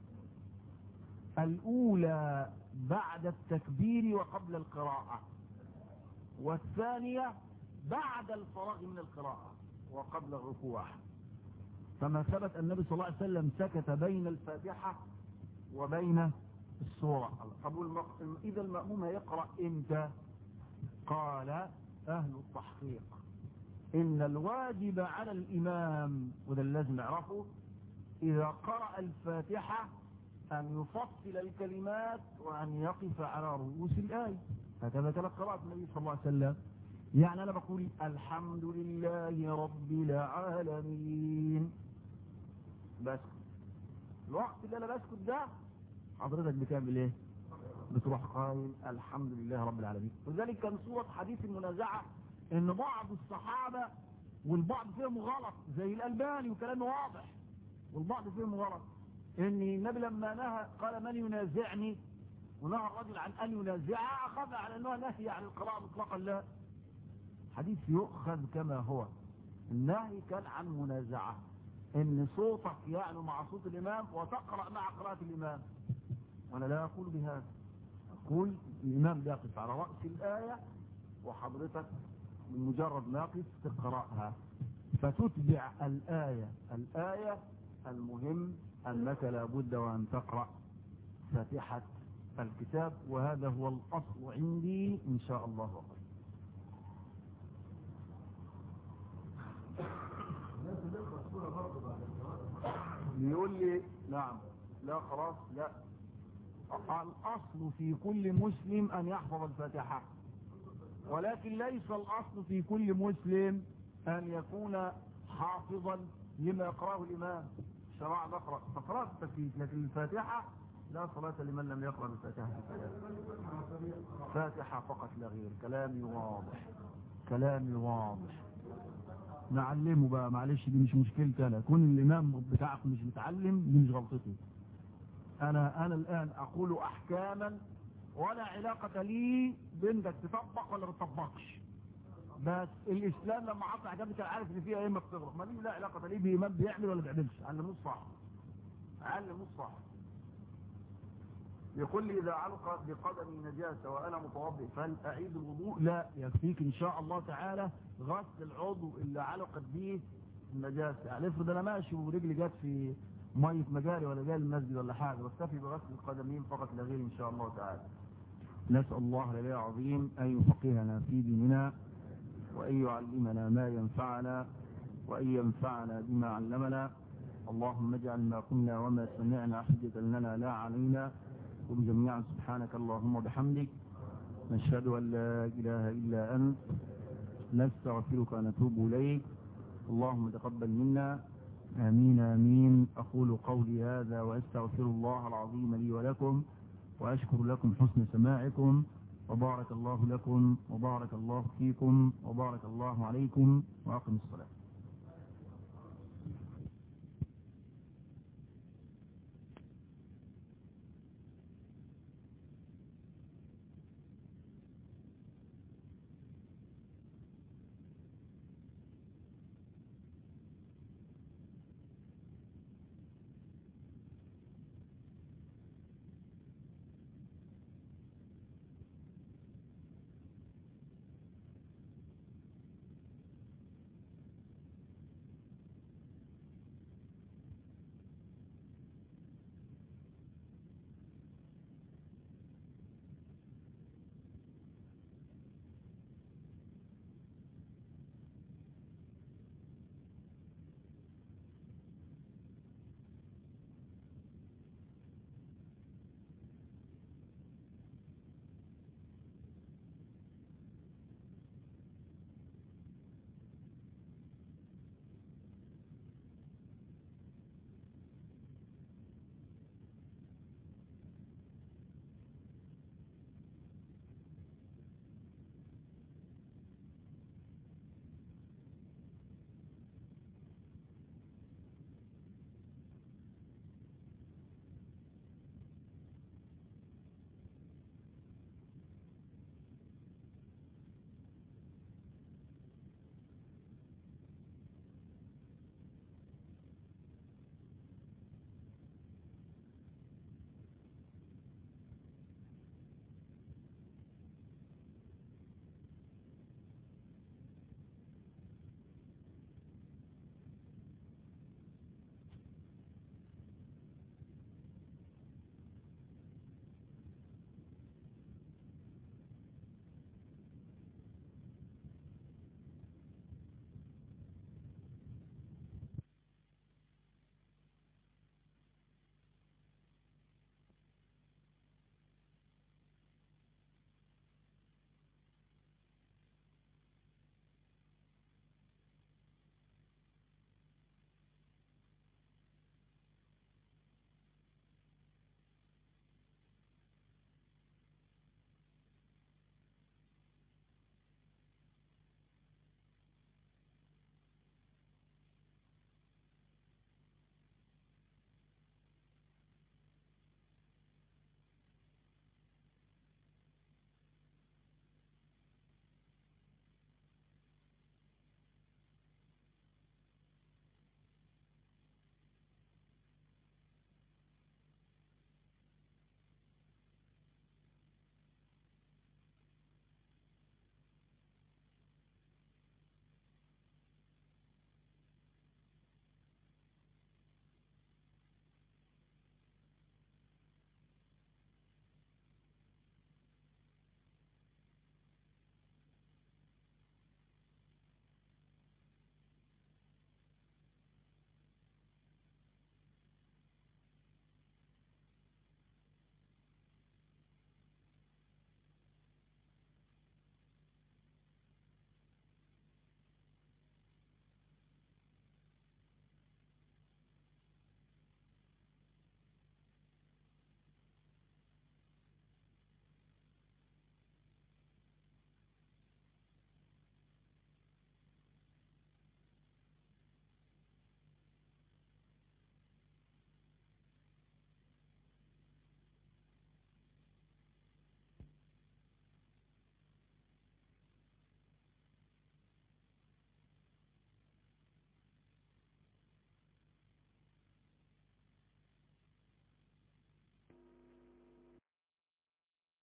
الأولى بعد التكبير وقبل القراءة والثانية بعد الفراغ من القراءة وقبل الركوع فما ثبت النبي صلى الله عليه وسلم سكت بين الفاتحة وبين السورة طب إذا المأموم يقرأ إمتى قال أهل التحقيق إن الواجب على الإمام وده لازم نعرفه إذا قرأ الفاتحة أن يفصل الكلمات وأن يقف على رؤوس الآية هكذا كانت قراءة النبي صلى الله عليه وسلم يعني أنا بقول الحمد لله رب العالمين بس الوقت اللي أنا بسكت ده حضرتك بتعمل إيه بتروح قايل الحمد لله رب العالمين ولذلك كان صورة حديث المنازعة ان بعض الصحابة والبعض فيهم غلط زي الألباني وكلامه واضح والبعض فيهم غلط ان النبي لما نهى قال من ينازعني ونهى الرجل عن أن ينازعه أخذ على أنه نهي عن القراءة مطلقا لا حديث يؤخذ كما هو النهي كان عن منازعة ان صوتك يعني مع صوت الإمام وتقرأ مع قراءة الإمام وأنا لا أقول بهذا أقول الإمام يقف على رأس الآية وحضرتك بمجرد ما يقف تقرأها فتتبع الآية الآية المهم أنك لابد وأن تقرأ فاتحة الكتاب وهذا هو الأصل عندي إن شاء الله وقت يقول لي نعم لا خلاص لا الأصل في كل مسلم أن يحفظ الفاتحة ولكن ليس الأصل في كل مسلم أن يكون حافظا لما يقرأه الإمام شرع نقرأ فقرأت التكليف لكن الفاتحة لا صلاة لمن لم يقرأ الفاتحة فاتحة فقط لا غير كلامي واضح كلامي واضح نعلمه بقى معلش دي مش مشكلتي انا كون الامام بتاعك مش متعلم دي مش غلطتي انا انا الان اقول احكاما ولا علاقة لي بانك تطبق ولا ما تطبقش بس الاسلام لما عطى حاجات كان عارف ان فيها ايه ما بتغرق ما ليه لا علاقة ليه بامام بيعمل ولا بيعملش علموه صح علموه صح يقول لي إذا علق بقدمي نجاسة وأنا متوضئ فهل أعيد الوضوء لا يكفيك إن شاء الله تعالى غسل العضو اللي علقت به النجاسة يعني افرض أنا ماشي ورجلي جت في مية مجاري ولا جاي المسجد ولا حاجة بكتفي بغسل القدمين فقط لا غير إن شاء الله تعالى نسأل الله العلي العظيم أن يفقهنا في ديننا وأن يعلمنا ما ينفعنا وأن ينفعنا بما علمنا اللهم اجعل ما قلنا وما سمعنا حجة لنا لا علينا قل جميعا سبحانك اللهم وبحمدك نشهد أن لا إله إلا أنت نستغفرك ونتوب إليك اللهم تقبل منا آمين آمين أقول قولي هذا وأستغفر الله العظيم لي ولكم وأشكر لكم حسن سماعكم وبارك الله لكم وبارك الله فيكم وبارك الله عليكم وأقم الصلاة